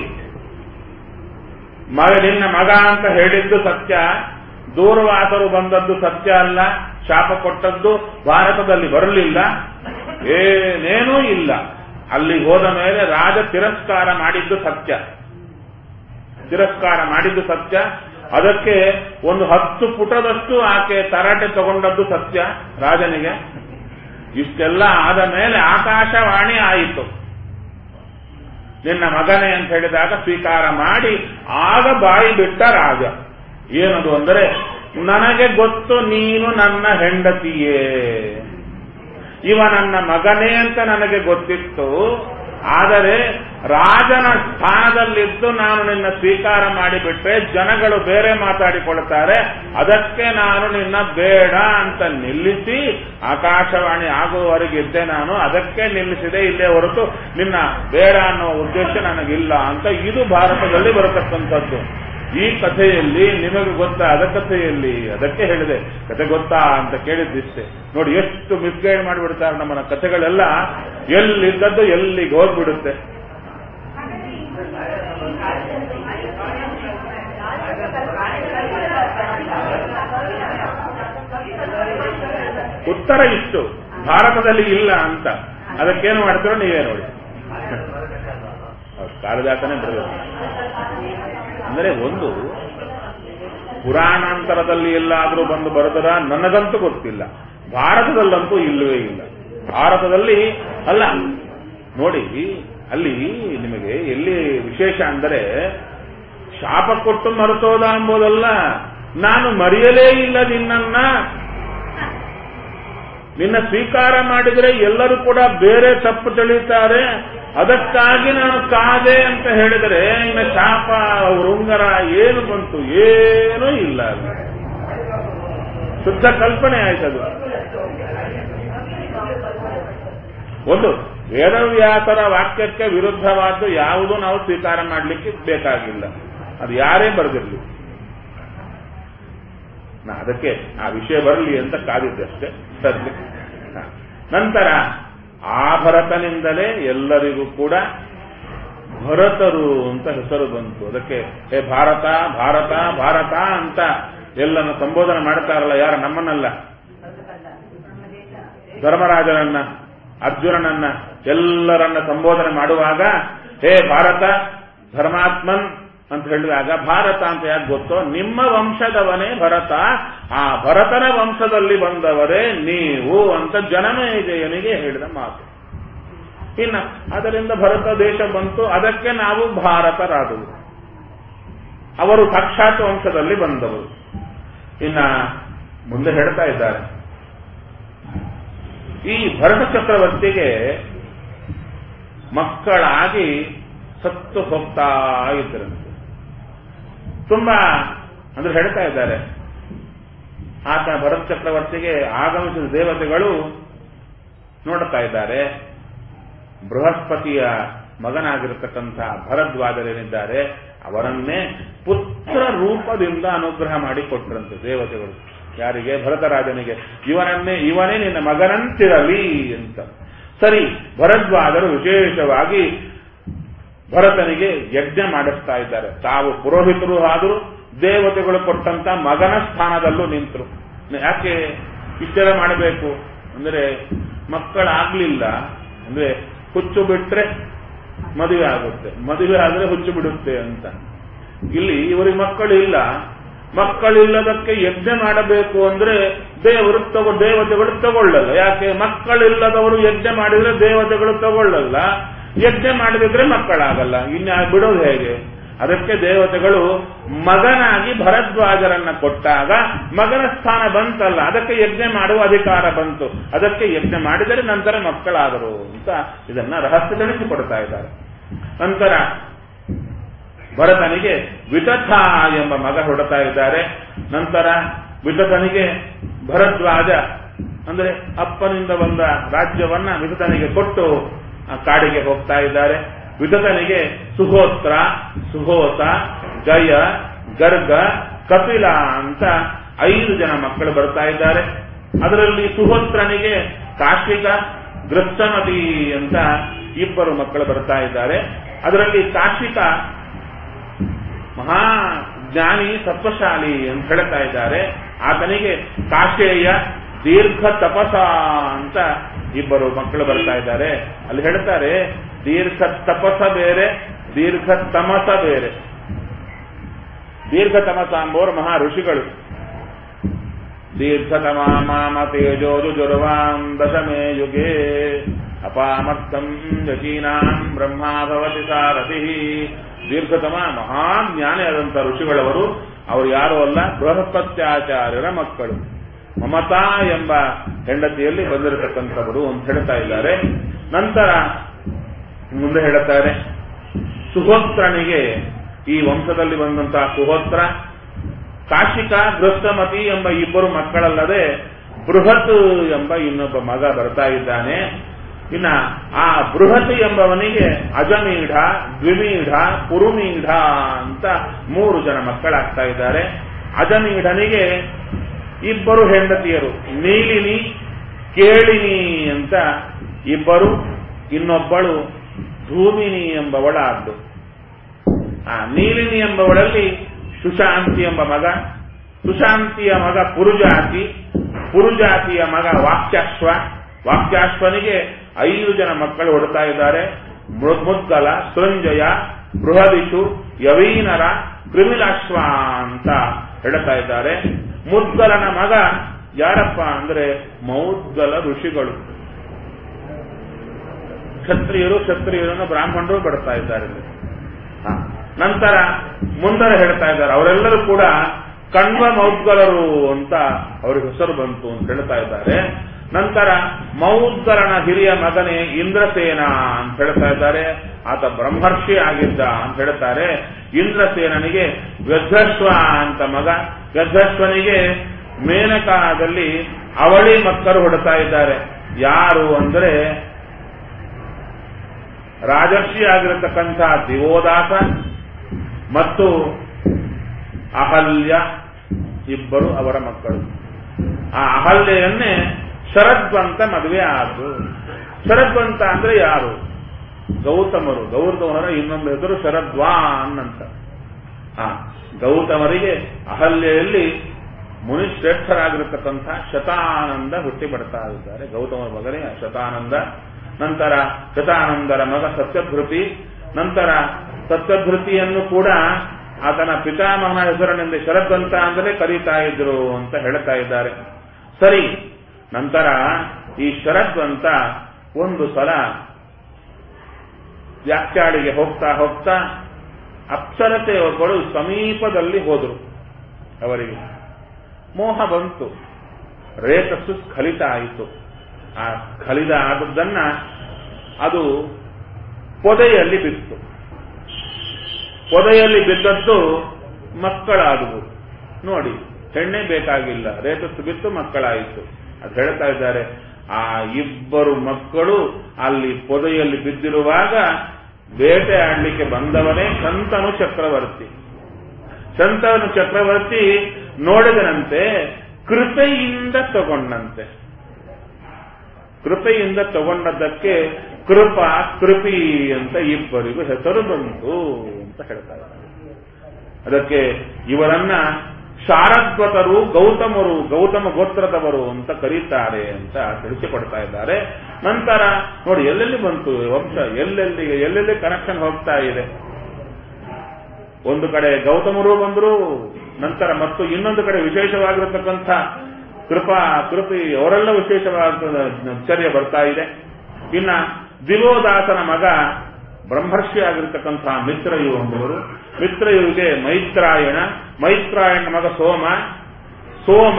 A: ಮಗ ನಿನ್ನ ಮಗ ಅಂತ ಹೇಳಿದ್ದು ಸತ್ಯ ದೂರ್ವಾಸರು ಬಂದದ್ದು ಸತ್ಯ ಅಲ್ಲ ಶಾಪ ಕೊಟ್ಟದ್ದು ಭಾರತದಲ್ಲಿ ಬರಲಿಲ್ಲ ಏನೇನೂ ಇಲ್ಲ ಅಲ್ಲಿ ಹೋದ ಮೇಲೆ ರಾಜ ತಿರಸ್ಕಾರ ಮಾಡಿದ್ದು ಸತ್ಯ ತಿರಸ್ಕಾರ ಮಾಡಿದ್ದು ಸತ್ಯ ಅದಕ್ಕೆ ಒಂದು ಹತ್ತು ಪುಟದಷ್ಟು ಆಕೆ ತರಾಟೆ ತಗೊಂಡದ್ದು ಸತ್ಯ ರಾಜನಿಗೆ ಇಷ್ಟೆಲ್ಲ ಆದ ಮೇಲೆ ಆಕಾಶವಾಣಿ ಆಯಿತು ನಿನ್ನ ಮಗನೇ ಅಂತ ಹೇಳಿದಾಗ ಸ್ವೀಕಾರ ಮಾಡಿ ಆಗ ಬಾಯಿ ಬಿಟ್ಟ ರಾಜ ಏನದು ಅಂದರೆ ನನಗೆ ಗೊತ್ತು ನೀನು ನನ್ನ ಹೆಂಡತಿಯೇ ಇವ ನನ್ನ ಮಗನೇ ಅಂತ ನನಗೆ ಗೊತ್ತಿತ್ತು ಆದರೆ ರಾಜನ ಸ್ಥಾನದಲ್ಲಿದ್ದು ನಾನು ನಿನ್ನ ಸ್ವೀಕಾರ ಮಾಡಿಬಿಟ್ರೆ ಜನಗಳು ಬೇರೆ ಮಾತಾಡಿಕೊಳ್ತಾರೆ ಅದಕ್ಕೆ ನಾನು ನಿನ್ನ ಬೇಡ ಅಂತ ನಿಲ್ಲಿಸಿ ಆಕಾಶವಾಣಿ ಆಗುವವರೆಗೆ ಇದ್ದೆ ನಾನು ಅದಕ್ಕೆ ನಿಲ್ಲಿಸಿದೆ ಇಲ್ಲೇ ಹೊರತು ನಿನ್ನ ಬೇಡ ಅನ್ನೋ ಉದ್ದೇಶ ನನಗಿಲ್ಲ ಅಂತ ಇದು ಭಾರತದಲ್ಲಿ ಬರತಕ್ಕಂಥದ್ದು ಈ ಕಥೆಯಲ್ಲಿ ನಿಮಗೆ ಗೊತ್ತಾ ಅದ ಕಥೆಯಲ್ಲಿ ಅದಕ್ಕೆ ಹೇಳಿದೆ ಕಥೆ ಗೊತ್ತಾ ಅಂತ ಕೇಳಿದ್ದಿಷ್ಟೇ ನೋಡಿ ಎಷ್ಟು ಮಿಸ್ಗೈಡ್ ಮಾಡಿಬಿಡ್ತಾರೆ ನಮ್ಮನ್ನ ಕಥೆಗಳೆಲ್ಲ ಎಲ್ಲಿದ್ದದ್ದು ಎಲ್ಲಿಗೆ ಹೋಗ್ಬಿಡುತ್ತೆ ಉತ್ತರ ಇಷ್ಟು ಭಾರತದಲ್ಲಿ ಇಲ್ಲ ಅಂತ ಅದಕ್ಕೇನು ಮಾಡ್ತೀರೋ ನೀವೇ ನೋಡಿ ಕಾಲದಾತನೇ ಬರಬೇಕು ಅಂದರೆ ಒಂದು ಪುರಾಣಾಂತರದಲ್ಲಿ ಎಲ್ಲಾದರೂ ಬಂದು ಬರೆದರ ನನಗಂತೂ ಗೊತ್ತಿಲ್ಲ ಭಾರತದಲ್ಲಂತೂ ಇಲ್ಲವೇ ಇಲ್ಲ ಭಾರತದಲ್ಲಿ ಅಲ್ಲ ನೋಡಿ ಅಲ್ಲಿ ನಿಮಗೆ ಎಲ್ಲಿ ವಿಶೇಷ ಅಂದರೆ ಶಾಪ ಕೊಟ್ಟು ಮರೆತೋದ ಎಂಬುದಲ್ಲ ನಾನು ಮರೆಯಲೇ ಇಲ್ಲ ನಿನ್ನನ್ನ ನಿನ್ನ ಸ್ವೀಕಾರ ಮಾಡಿದರೆ ಎಲ್ಲರೂ ಕೂಡ ಬೇರೆ ತಪ್ಪು ತಿಳಿತಾರೆ ಅದಕ್ಕಾಗಿ ನಾನು ಕಾದೆ ಅಂತ ಹೇಳಿದರೆ ಇನ್ನ ಶಾಪ ಉಂಗರ ಏನು ಬಂತು ಏನೂ ಇಲ್ಲ ಅಲ್ಲಿ ಶುದ್ಧ ಕಲ್ಪನೆ ಆಯ್ತದು ಒಂದು ವೇದವ್ಯಾಸರ ವಾಕ್ಯಕ್ಕೆ ವಿರುದ್ಧವಾದ್ದು ಯಾವುದೂ ನಾವು ಸ್ವೀಕಾರ ಮಾಡಲಿಕ್ಕೆ ಬೇಕಾಗಿಲ್ಲ ಅದು ಯಾರೇ ಬರೆದಿರಲಿ ನಾ ಅದಕ್ಕೆ ಆ ವಿಷಯ ಬರಲಿ ಅಂತ ಕಾದಿದ್ದಷ್ಟೇ ಸರಿ ನಂತರ ಆ ಭರತನಿಂದಲೇ ಎಲ್ಲರಿಗೂ ಕೂಡ ಭರತರು ಅಂತ ಹೆಸರು ಬಂತು ಅದಕ್ಕೆ ಹೇ ಭಾರತ ಭಾರತ ಭಾರತ ಅಂತ ಎಲ್ಲನ ಸಂಬೋಧನೆ ಮಾಡ್ತಾರಲ್ಲ ಯಾರ ನಮ್ಮನ್ನಲ್ಲ ಧರ್ಮರಾಜನನ್ನ ಅರ್ಜುನನನ್ನ ಎಲ್ಲರನ್ನ ಸಂಬೋಧನೆ ಮಾಡುವಾಗ ಹೇ ಭಾರತ ಧರ್ಮಾತ್ಮನ್ ಅಂತ ಹೇಳಿದಾಗ ಭಾರತ ಅಂತ ಯಾಕೆ ಗೊತ್ತೋ ನಿಮ್ಮ ವಂಶದವನೇ ಭರತ ಆ ಭರತನ ವಂಶದಲ್ಲಿ ಬಂದವರೇ ನೀವು ಅಂತ ಜನಮೇಜಯನಿಗೆ ಹೇಳಿದ ಮಾತು ಇನ್ನ ಅದರಿಂದ ಭರತ ದೇಶ ಬಂತು ಅದಕ್ಕೆ ನಾವು ಭಾರತರಾದವು ಅವರು ಸಾಕ್ಷಾತ್ ವಂಶದಲ್ಲಿ ಬಂದವರು ಇನ್ನ ಮುಂದೆ ಹೇಳ್ತಾ ಇದ್ದಾರೆ ಈ ಭರತ ಚಕ್ರವರ್ತಿಗೆ ಮಕ್ಕಳಾಗಿ ಸತ್ತು ಹೋಗ್ತಾ ಇದ್ರಂತೆ ತುಂಬಾ ಅಂದ್ರೆ ಹೇಳ್ತಾ ಇದ್ದಾರೆ ಆತ ಭರತ ಚಕ್ರವರ್ತಿಗೆ ಆಗಮಿಸಿದ ದೇವತೆಗಳು ನೋಡ್ತಾ ಇದ್ದಾರೆ ಬೃಹಸ್ಪತಿಯ ಮಗನಾಗಿರತಕ್ಕಂಥ ಭರದ್ವಾಜರೇನಿದ್ದಾರೆ ಅವರನ್ನೇ ಪುತ್ರ ರೂಪದಿಂದ ಅನುಗ್ರಹ ಮಾಡಿ ಕೊಟ್ಟರಂತೆ ದೇವತೆಗಳು ಯಾರಿಗೆ ಭರತರಾಜನಿಗೆ ಇವನನ್ನೇ ಇವನೇ ನಿನ್ನ ಮಗನಂತಿರಲಿ ಅಂತ ಸರಿ ಭರದ್ವಾಜರು ವಿಶೇಷವಾಗಿ ಭರತನಿಗೆ ಯಜ್ಞ ಮಾಡಿಸ್ತಾ ಇದ್ದಾರೆ ತಾವು ಪುರೋಹಿತರು ಆದರೂ ದೇವತೆಗಳು ಕೊಟ್ಟಂತ ಮಗನ ಸ್ಥಾನದಲ್ಲೂ ನಿಂತರು ಯಾಕೆ ಇಷ್ಟೆಲ್ಲ ಮಾಡಬೇಕು ಅಂದ್ರೆ ಮಕ್ಕಳಾಗ್ಲಿಲ್ಲ ಅಂದ್ರೆ ಹುಚ್ಚು ಬಿಟ್ರೆ ಮದುವೆ ಆಗುತ್ತೆ ಮದುವೆ ಆದ್ರೆ ಹುಚ್ಚು ಬಿಡುತ್ತೆ ಅಂತ ಇಲ್ಲಿ ಇವರಿಗೆ ಮಕ್ಕಳು ಇಲ್ಲ ಮಕ್ಕಳಿಲ್ಲದಕ್ಕೆ ಯಜ್ಞ ಮಾಡಬೇಕು ಅಂದ್ರೆ ದೇವರು ತಗೋ ದೇವತೆಗಳು ತಗೊಳ್ಳಲ್ಲ ಯಾಕೆ ಮಕ್ಕಳಿಲ್ಲದವರು ಯಜ್ಞ ಮಾಡಿದ್ರೆ ದೇವತೆಗಳು ತಗೊಳ್ಳಲ್ಲ ಯಜ್ಞ ಮಾಡದಿದ್ರೆ ಮಕ್ಕಳಾಗಲ್ಲ ಇನ್ನು ಬಿಡೋದು ಹೇಗೆ ಅದಕ್ಕೆ ದೇವತೆಗಳು ಮಗನಾಗಿ ಭರದ್ವಾಜರನ್ನ ಕೊಟ್ಟಾಗ ಮಗನ ಸ್ಥಾನ ಬಂತಲ್ಲ ಅದಕ್ಕೆ ಯಜ್ಞ ಮಾಡುವ ಅಧಿಕಾರ ಬಂತು ಅದಕ್ಕೆ ಯಜ್ಞ ಮಾಡಿದರೆ ನಂತರ ಮಕ್ಕಳಾದರು ಅಂತ ಇದನ್ನ ರಹಸ್ಯ ತಿಳಿಸಿಕೊಡ್ತಾ ಇದ್ದಾರೆ ನಂತರ ಭರತನಿಗೆ ವಿತಥ ಎಂಬ ಮಗ ಹೊಡತಾ ಇದ್ದಾರೆ ನಂತರ ವಿತಥನಿಗೆ ಭರದ್ವಾಜ ಅಂದ್ರೆ ಅಪ್ಪನಿಂದ ಬಂದ ರಾಜ್ಯವನ್ನ ವಿತಥನಿಗೆ ಕೊಟ್ಟು ಕಾಡಿಗೆ ಹೋಗ್ತಾ ಇದ್ದಾರೆ ವಿತಥನಿಗೆ ಸುಹೋತ್ರ ಸುಹೋತ ಗಯ ಗರ್ಗ ಕಪಿಲ ಅಂತ ಐದು ಜನ ಮಕ್ಕಳು ಬರ್ತಾ ಇದ್ದಾರೆ ಅದರಲ್ಲಿ ಸುಹೋತ್ರನಿಗೆ ಕಾಶಿಕ ಗೃತ್ಸಮತಿ ಅಂತ ಇಬ್ಬರು ಮಕ್ಕಳು ಬರ್ತಾ ಇದ್ದಾರೆ ಅದರಲ್ಲಿ ಕಾಶಿಕ ಮಹಾ ಜ್ಞಾನಿ ಸತ್ವಶಾಲಿ ಅಂತ ಹೇಳ್ತಾ ಇದ್ದಾರೆ ಆತನಿಗೆ ಕಾಶೇಯ ದೀರ್ಘ ತಪಸ ಅಂತ ಇಬ್ಬರು ಮಕ್ಕಳು ಬರ್ತಾ ಇದ್ದಾರೆ ಅಲ್ಲಿ ಹೇಳ್ತಾರೆ ದೀರ್ಘ ತಪಸ ಬೇರೆ ದೀರ್ಘ ತಮಸ ಬೇರೆ ದೀರ್ಘ ತಮಸ ಅಂಬೋರು ಮಹಾ ಋಷಿಗಳು ದೀರ್ಘತಮ ಮಾಮ ತೇಜೋಜು ಜುರ್ವಾಂ ದಶಮೇ ಯುಗೇ ಅಪಾಮರ್ಥಂ ಯಚೀನಾಂ ಬ್ರಹ್ಮ ಭವತಿ ಸಾರಥಿ ದೀರ್ಘತಮ ಮಹಾಜ್ಞಾನಿ ಆದಂಥ ಋಷಿಗಳವರು ಅವರು ಯಾರು ಅಲ್ಲ ಬೃಹಸ್ಪತ್ಯಾಚಾರ್ಯರ ಮಕ್ಕಳು ಮಮತಾ ಎಂಬ ಹೆಂಡತಿಯಲ್ಲಿ ಬಂದಿರತಕ್ಕಂಥವರು ಅಂತ ಹೇಳ್ತಾ ಇದ್ದಾರೆ ನಂತರ ಮುಂದೆ ಹೇಳುತ್ತಾರೆ ಸುಹೋತ್ರನಿಗೆ ಈ ವಂಶದಲ್ಲಿ ಬಂದಂತಹ ಸುಹೋತ್ರ ಕಾಶಿಕ ಗೃಹಸ್ಥಮತಿ ಎಂಬ ಇಬ್ಬರು ಮಕ್ಕಳಲ್ಲದೆ ಬೃಹತ್ ಎಂಬ ಇನ್ನೊಬ್ಬ ಮಗ ಬರ್ತಾ ಇದ್ದಾನೆ ಇನ್ನ ಆ ಬೃಹತ್ ಎಂಬವನಿಗೆ ಅಜಮೀಢ ದ್ವಿಮೀಢ ಕುರುಮೀಢ ಅಂತ ಮೂರು ಜನ ಮಕ್ಕಳಾಗ್ತಾ ಇದ್ದಾರೆ ಅಜಮೀಢನಿಗೆ ಇಬ್ಬರು ಹೆಂಡತಿಯರು ನೀಲಿನಿ ಕೇಳಿನಿ ಅಂತ ಇಬ್ಬರು ಇನ್ನೊಬ್ಬಳು ಧೂಮಿನಿ ಎಂಬವಳ ಆದ್ದು ಆ ನೀಲಿನಿ ಎಂಬವಳಲ್ಲಿ ಸುಶಾಂತಿ ಎಂಬ ಮಗ ಸುಶಾಂತಿಯ ಮಗ ಪುರುಜಾತಿ ಪುರುಜಾತಿಯ ಮಗ ವಾಕ್ಯಾಶ್ವ ವಾಕ್ಯಾಶ್ವನಿಗೆ ಐದು ಜನ ಮಕ್ಕಳು ಹೊಡ್ತಾ ಇದ್ದಾರೆ ಮುದ್ಗಲ ಸೃಂಜಯ ಬೃಹದಿಶು ಯವೀನರ ಕ್ರಿಮಿಲಾಶ್ವ ಅಂತ ಹೇಳ್ತಾ ಇದ್ದಾರೆ ಮುದ್ಗಲನ ಮಗ ಯಾರಪ್ಪ ಅಂದ್ರೆ ಮೌದ್ಗಲ ಋಷಿಗಳು ಕ್ಷತ್ರಿಯರು ಕ್ಷತ್ರಿಯರನ್ನು ಬ್ರಾಹ್ಮಣರು ಬಿಡ್ತಾ ಇದ್ದಾರೆ ನಂತರ ಮುಂದರ ಹೇಳ್ತಾ ಇದ್ದಾರೆ ಅವರೆಲ್ಲರೂ ಕೂಡ ಕಣ್ವ ಮೌದ್ಗಲರು ಅಂತ ಅವ್ರಿಗೆ ಹೆಸರು ಬಂತು ಅಂತ ಹೇಳ್ತಾ ಇದ್ದಾರೆ ನಂತರ ಮೌದ್ಗಲನ ಹಿರಿಯ ಮಗನೇ ಇಂದ್ರಸೇನ ಅಂತ ಹೇಳ್ತಾ ಇದ್ದಾರೆ ಆತ ಬ್ರಹ್ಮರ್ಷಿ ಆಗಿದ್ದ ಅಂತ ಹೇಳ್ತಾರೆ ಇಂದ್ರಸೇನನಿಗೆ ವ್ಯಧ್ವಶ್ವ ಅಂತ ಮಗ ವ್ಯಧ್ವಶ್ವನಿಗೆ ಮೇನಕಾದಲ್ಲಿ ಅವಳಿ ಮಕ್ಕಳು ಹೊಡ್ತಾ ಇದ್ದಾರೆ ಯಾರು ಅಂದ್ರೆ ರಾಜರ್ಷಿ ಆಗಿರತಕ್ಕಂಥ ದಿವೋದಾಸ ಮತ್ತು ಅಹಲ್ಯ ಇಬ್ಬರು ಅವರ ಮಕ್ಕಳು ಆ ಅಹಲ್ಯೆಯನ್ನೇ ಶರದ್ವಂತ ಮದುವೆ ಆದ್ರು ಶರದ್ವಂತ ಅಂದ್ರೆ ಯಾರು ಗೌತಮರು ಗೌತಮರ ಇನ್ನೊಂದು ಹೆಸರು ಶರದ್ವಾನ್ ಅಂತ ಆ ಗೌತಮರಿಗೆ ಅಹಲ್ಯೆಯಲ್ಲಿ ಮುನಿಶ್ರೇಷ್ಠರಾಗಿರತಕ್ಕಂಥ ಶತಾನಂದ ಹುಟ್ಟಿ ಬರ್ತಾ ಇದ್ದಾರೆ ಗೌತಮರ ಮಗನೇ ಶತಾನಂದ ನಂತರ ಶತಾನಂದರ ಮಗ ಸತ್ಯಭೃತಿ ನಂತರ ಸತ್ಯಭೃತಿಯನ್ನು ಕೂಡ ಆತನ ಪಿತಾಮಹನ ಹೆಸರಿನಿಂದ ಶರದ್ವಂತ ಅಂದರೆ ಕರೀತಾ ಇದ್ರು ಅಂತ ಹೇಳ್ತಾ ಇದ್ದಾರೆ ಸರಿ ನಂತರ ಈ ಶರದ್ವಂತ ಒಂದು ಸಲ ವ್ಯಾಖ್ಯಾಳಿಗೆ ಹೋಗ್ತಾ ಹೋಗ್ತಾ ಅಪ್ಸರತೆ ಒಬ್ಬಳು ಸಮೀಪದಲ್ಲಿ ಹೋದರು ಅವರಿಗೆ ಮೋಹ ಬಂತು ರೇತಸ್ಸು ಸ್ಖಲಿತ ಆಯಿತು ಆ ಸ್ಖಲಿತ ಆದದ್ದನ್ನ ಅದು ಪೊದೆಯಲ್ಲಿ ಬಿತ್ತು ಪೊದೆಯಲ್ಲಿ ಬಿದ್ದದ್ದು ಮಕ್ಕಳಾದವು ನೋಡಿ ಹೆಣ್ಣೆ ಬೇಕಾಗಿಲ್ಲ ರೇತಸ್ಸು ಬಿತ್ತು ಮಕ್ಕಳಾಯಿತು ಅದು ಹೇಳ್ತಾ ಇದ್ದಾರೆ ಆ ಇಬ್ಬರು ಮಕ್ಕಳು ಅಲ್ಲಿ ಪೊದೆಯಲ್ಲಿ ಬಿದ್ದಿರುವಾಗ ಬೇಟೆ ಆಡ್ಲಿಕ್ಕೆ ಬಂದವನೇ ಶಂತನು ಚಕ್ರವರ್ತಿ ಶಂತನು ಚಕ್ರವರ್ತಿ ನೋಡಿದನಂತೆ ಕೃಪೆಯಿಂದ ತಗೊಂಡಂತೆ ಕೃಪೆಯಿಂದ ತಗೊಂಡದ್ದಕ್ಕೆ ಕೃಪಾ ಕೃಪಿ ಅಂತ ಇಬ್ಬರಿಗೂ ಹೆಸರು ಬಂತು ಅಂತ ಹೇಳ್ತಾರೆ ಅದಕ್ಕೆ ಇವರನ್ನ ಶಾರದ್ವತರು ಗೌತಮರು ಗೌತಮ ಗೋತ್ರದವರು ಅಂತ ಕರೀತಾರೆ ಅಂತ ತಿಳಿಸಿಕೊಡ್ತಾ ಇದ್ದಾರೆ ನಂತರ ನೋಡಿ ಎಲ್ಲೆಲ್ಲಿ ಬಂತು ವಂಶ ಎಲ್ಲೆಲ್ಲಿ ಎಲ್ಲೆಲ್ಲಿ ಕನೆಕ್ಷನ್ ಹೋಗ್ತಾ ಇದೆ ಒಂದು ಕಡೆ ಗೌತಮರು ಬಂದರು ನಂತರ ಮತ್ತು ಇನ್ನೊಂದು ಕಡೆ ವಿಶೇಷವಾಗಿರತಕ್ಕಂಥ ಕೃಪಾ ಕೃಪಿ ಅವರೆಲ್ಲ ವಿಶೇಷವಾದ ಚರ್ಯ ಬರ್ತಾ ಇದೆ ಇನ್ನ ದಿವೋದಾಸನ ಮಗ ಬ್ರಹ್ಮರ್ಷಿ ಆಗಿರ್ತಕ್ಕಂತಹ ಮಿತ್ರಯು ಎಂಬುವರು ಮಿತ್ರಯುವಿಗೆ ಮೈತ್ರಾಯಣ ಮೈತ್ರಾಯಣ ಮಗ ಸೋಮ ಸೋಮ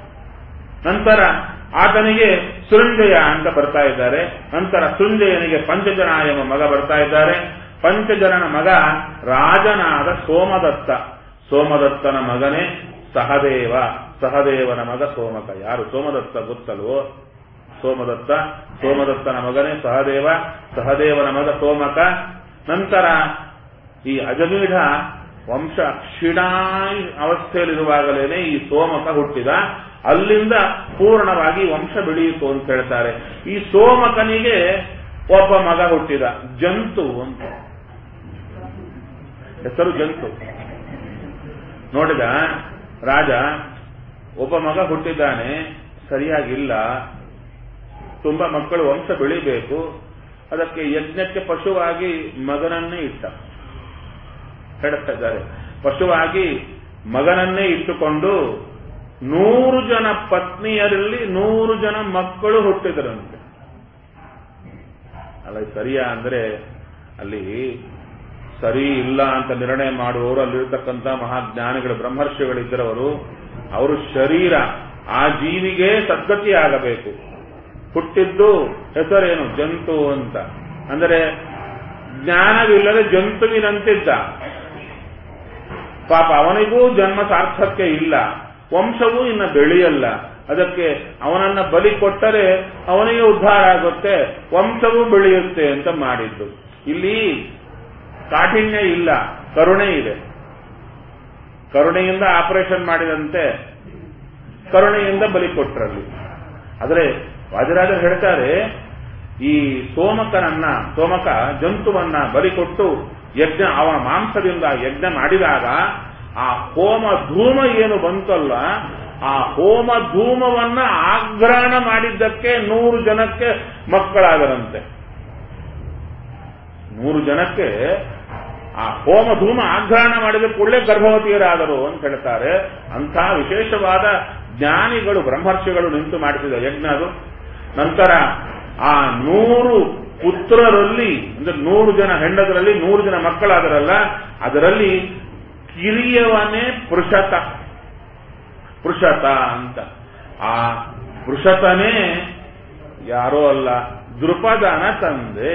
A: ನಂತರ ಆತನಿಗೆ ಸೃಂಜಯ ಅಂತ ಬರ್ತಾ ಇದ್ದಾರೆ ನಂತರ ಸೃಂಜಯನಿಗೆ ಪಂಚಜನ ಎಂಬ ಮಗ ಬರ್ತಾ ಇದ್ದಾರೆ ಪಂಚಜನನ ಮಗ ರಾಜನಾದ ಸೋಮದತ್ತ ಸೋಮದತ್ತನ ಮಗನೇ ಸಹದೇವ ಸಹದೇವನ ಮಗ ಸೋಮಕ ಯಾರು ಸೋಮದತ್ತ ಗೊತ್ತಲ್ವೋ ಸೋಮದತ್ತ ಸೋಮದತ್ತನ ಮಗನೇ ಸಹದೇವ ಸಹದೇವನ ಮಗ ಸೋಮಕ ನಂತರ ಈ ಅಜಮೀಢ ವಂಶ ಕ್ಷೀಣಾಯಿ ಅವಸ್ಥೆಯಲ್ಲಿರುವಾಗಲೇನೆ ಈ ಸೋಮಕ ಹುಟ್ಟಿದ ಅಲ್ಲಿಂದ ಪೂರ್ಣವಾಗಿ ವಂಶ ಬೆಳೆಯಿತು ಅಂತ ಹೇಳ್ತಾರೆ ಈ ಸೋಮಕನಿಗೆ ಒಬ್ಬ ಮಗ ಹುಟ್ಟಿದ ಜಂತು ಅಂತ ಹೆಸರು ಜಂತು ನೋಡಿದ ರಾಜ ಒಬ್ಬ ಮಗ ಹುಟ್ಟಿದ್ದಾನೆ ಸರಿಯಾಗಿಲ್ಲ ತುಂಬಾ ಮಕ್ಕಳು ವಂಶ ಬೆಳಿಬೇಕು ಅದಕ್ಕೆ ಯಜ್ಞಕ್ಕೆ ಪಶುವಾಗಿ ಮಗನನ್ನೇ ಇಟ್ಟ ಹೇಳ್ತಾ ಇದ್ದಾರೆ ಪಶುವಾಗಿ ಮಗನನ್ನೇ ಇಟ್ಟುಕೊಂಡು ನೂರು ಜನ ಪತ್ನಿಯರಲ್ಲಿ ನೂರು ಜನ ಮಕ್ಕಳು ಹುಟ್ಟಿದರಂತೆ ಅಲ್ಲ ಸರಿಯಾ ಅಂದ್ರೆ ಅಲ್ಲಿ ಸರಿ ಇಲ್ಲ ಅಂತ ನಿರ್ಣಯ ಮಾಡುವವರು ಅಲ್ಲಿರ್ತಕ್ಕಂಥ ಮಹಾಜ್ಞಾನಿಗಳು ಬ್ರಹ್ಮರ್ಷಿಗಳಿದ್ದರವರು ಅವರು ಶರೀರ ಆ ಜೀವಿಗೆ ಸದ್ಗತಿ ಆಗಬೇಕು ಹುಟ್ಟಿದ್ದು ಹೆಸರೇನು ಜಂತು ಅಂತ ಅಂದರೆ ಜ್ಞಾನವಿಲ್ಲದೆ ಜಂತುವಿನಂತಿದ್ದ ಪಾಪ ಅವನಿಗೂ ಜನ್ಮ ಸಾರ್ಥಕ್ಯ ಇಲ್ಲ ವಂಶವೂ ಇನ್ನು ಬೆಳೆಯಲ್ಲ ಅದಕ್ಕೆ ಅವನನ್ನ ಬಲಿ ಕೊಟ್ಟರೆ ಅವನಿಗೆ ಉದ್ಧಾರ ಆಗುತ್ತೆ ವಂಶವೂ ಬೆಳೆಯುತ್ತೆ ಅಂತ ಮಾಡಿದ್ದು ಇಲ್ಲಿ ಕಾಠಿಣ್ಯ ಇಲ್ಲ ಕರುಣೆ ಇದೆ ಕರುಣೆಯಿಂದ ಆಪರೇಷನ್ ಮಾಡಿದಂತೆ ಕರುಣೆಯಿಂದ ಬಲಿ ಕೊಟ್ರಲ್ಲಿ ಆದರೆ ವಾಜರಾಜರು ಹೇಳ್ತಾರೆ ಈ ಸೋಮಕನನ್ನ ಸೋಮಕ ಜಂತುವನ್ನ ಬಲಿ ಕೊಟ್ಟು ಯಜ್ಞ ಅವನ ಮಾಂಸದಿಂದ ಯಜ್ಞ ಮಾಡಿದಾಗ ಆ ಹೋಮ ಧೂಮ ಏನು ಬಂತಲ್ಲ ಆ ಹೋಮ ಧೂಮವನ್ನ ಆಗ್ರಹಣ ಮಾಡಿದ್ದಕ್ಕೆ ನೂರು ಜನಕ್ಕೆ ಮಕ್ಕಳಾದರಂತೆ ನೂರು ಜನಕ್ಕೆ ಆ ಹೋಮ ಧೂಮ ಆಗ್ರಹಣ ಮಾಡಿದ ಕೂಡಲೇ ಗರ್ಭವತಿಯರಾದರು ಅಂತ ಹೇಳ್ತಾರೆ ಅಂಥ ವಿಶೇಷವಾದ ಜ್ಞಾನಿಗಳು ಬ್ರಹ್ಮರ್ಷಿಗಳು ನಿಂತು ಮಾಡಿಸಿದ ಯಜ್ಞ ಅದು ನಂತರ ಆ ನೂರು ಪುತ್ರರಲ್ಲಿ ಅಂದ್ರೆ ನೂರು ಜನ ಹೆಂಡದರಲ್ಲಿ ನೂರು ಜನ ಮಕ್ಕಳಾದರಲ್ಲ ಅದರಲ್ಲಿ ಕಿರಿಯವನೇ ಪೃಷತ ಪೃಷತ ಅಂತ ಆ ಪೃಷತನೇ ಯಾರೋ ಅಲ್ಲ ದೃಪದನ ತಂದೆ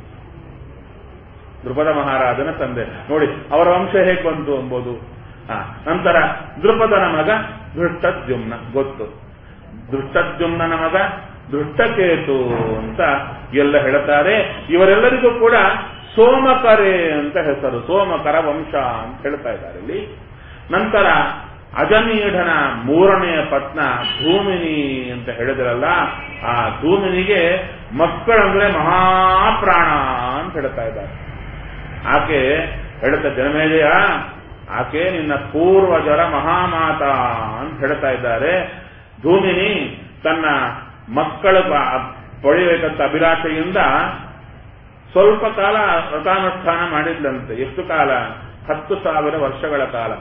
A: ದೃಪದ ಮಹಾರಾಜನ ತಂದೆ ನೋಡಿ ಅವರ ವಂಶ ಹೇಗೆ ಬಂತು ಎಂಬುದು ಆ, ನಂತರ ದೃಪದನ ಮಗ ದೃಷ್ಟದ್ಯುಮ್ನ ಗೊತ್ತು ದೃಷ್ಟದ್ಯುಮ್ನನ ಮಗ ದೃಷ್ಟಕೇತು ಅಂತ ಎಲ್ಲ ಹೇಳ್ತಾರೆ ಇವರೆಲ್ಲರಿಗೂ ಕೂಡ ಸೋಮಕರೆ ಅಂತ ಹೆಸರು ಸೋಮಕರ ವಂಶ ಅಂತ ಹೇಳ್ತಾ ಇದ್ದಾರೆ ಇಲ್ಲಿ ನಂತರ ಅಜಮೀಢನ ಮೂರನೆಯ ಪತ್ನ ಧೂಮಿನಿ ಅಂತ ಹೇಳಿದ್ರಲ್ಲ ಆ ಧೂಮಿನಿಗೆ ಮಕ್ಕಳಂದ್ರೆ ಮಹಾಪ್ರಾಣ ಅಂತ ಹೇಳ್ತಾ ಇದ್ದಾರೆ ಆಕೆ ಹೇಳ್ತಾ ಜನಮೇಜಯ ಆಕೆ ನಿನ್ನ ಪೂರ್ವಜರ ಮಹಾಮಾತ ಅಂತ ಹೇಳ್ತಾ ಇದ್ದಾರೆ ಧೂಮಿನಿ ತನ್ನ ಮಕ್ಕಳ ಬ- ಪಡೆಯಬೇಕಂತ ಅಭಿಲಾಷೆಯಿಂದ ಸ್ವಲ್ಪ ಕಾಲ ವ್ರತಾನುಷ್ಠಾನ ಮಾಡಿದ್ಲಂತೆ ಎಷ್ಟು ಕಾಲ ಹತ್ತು ಸಾವಿರ ವರ್ಷಗಳ ಕಾಲ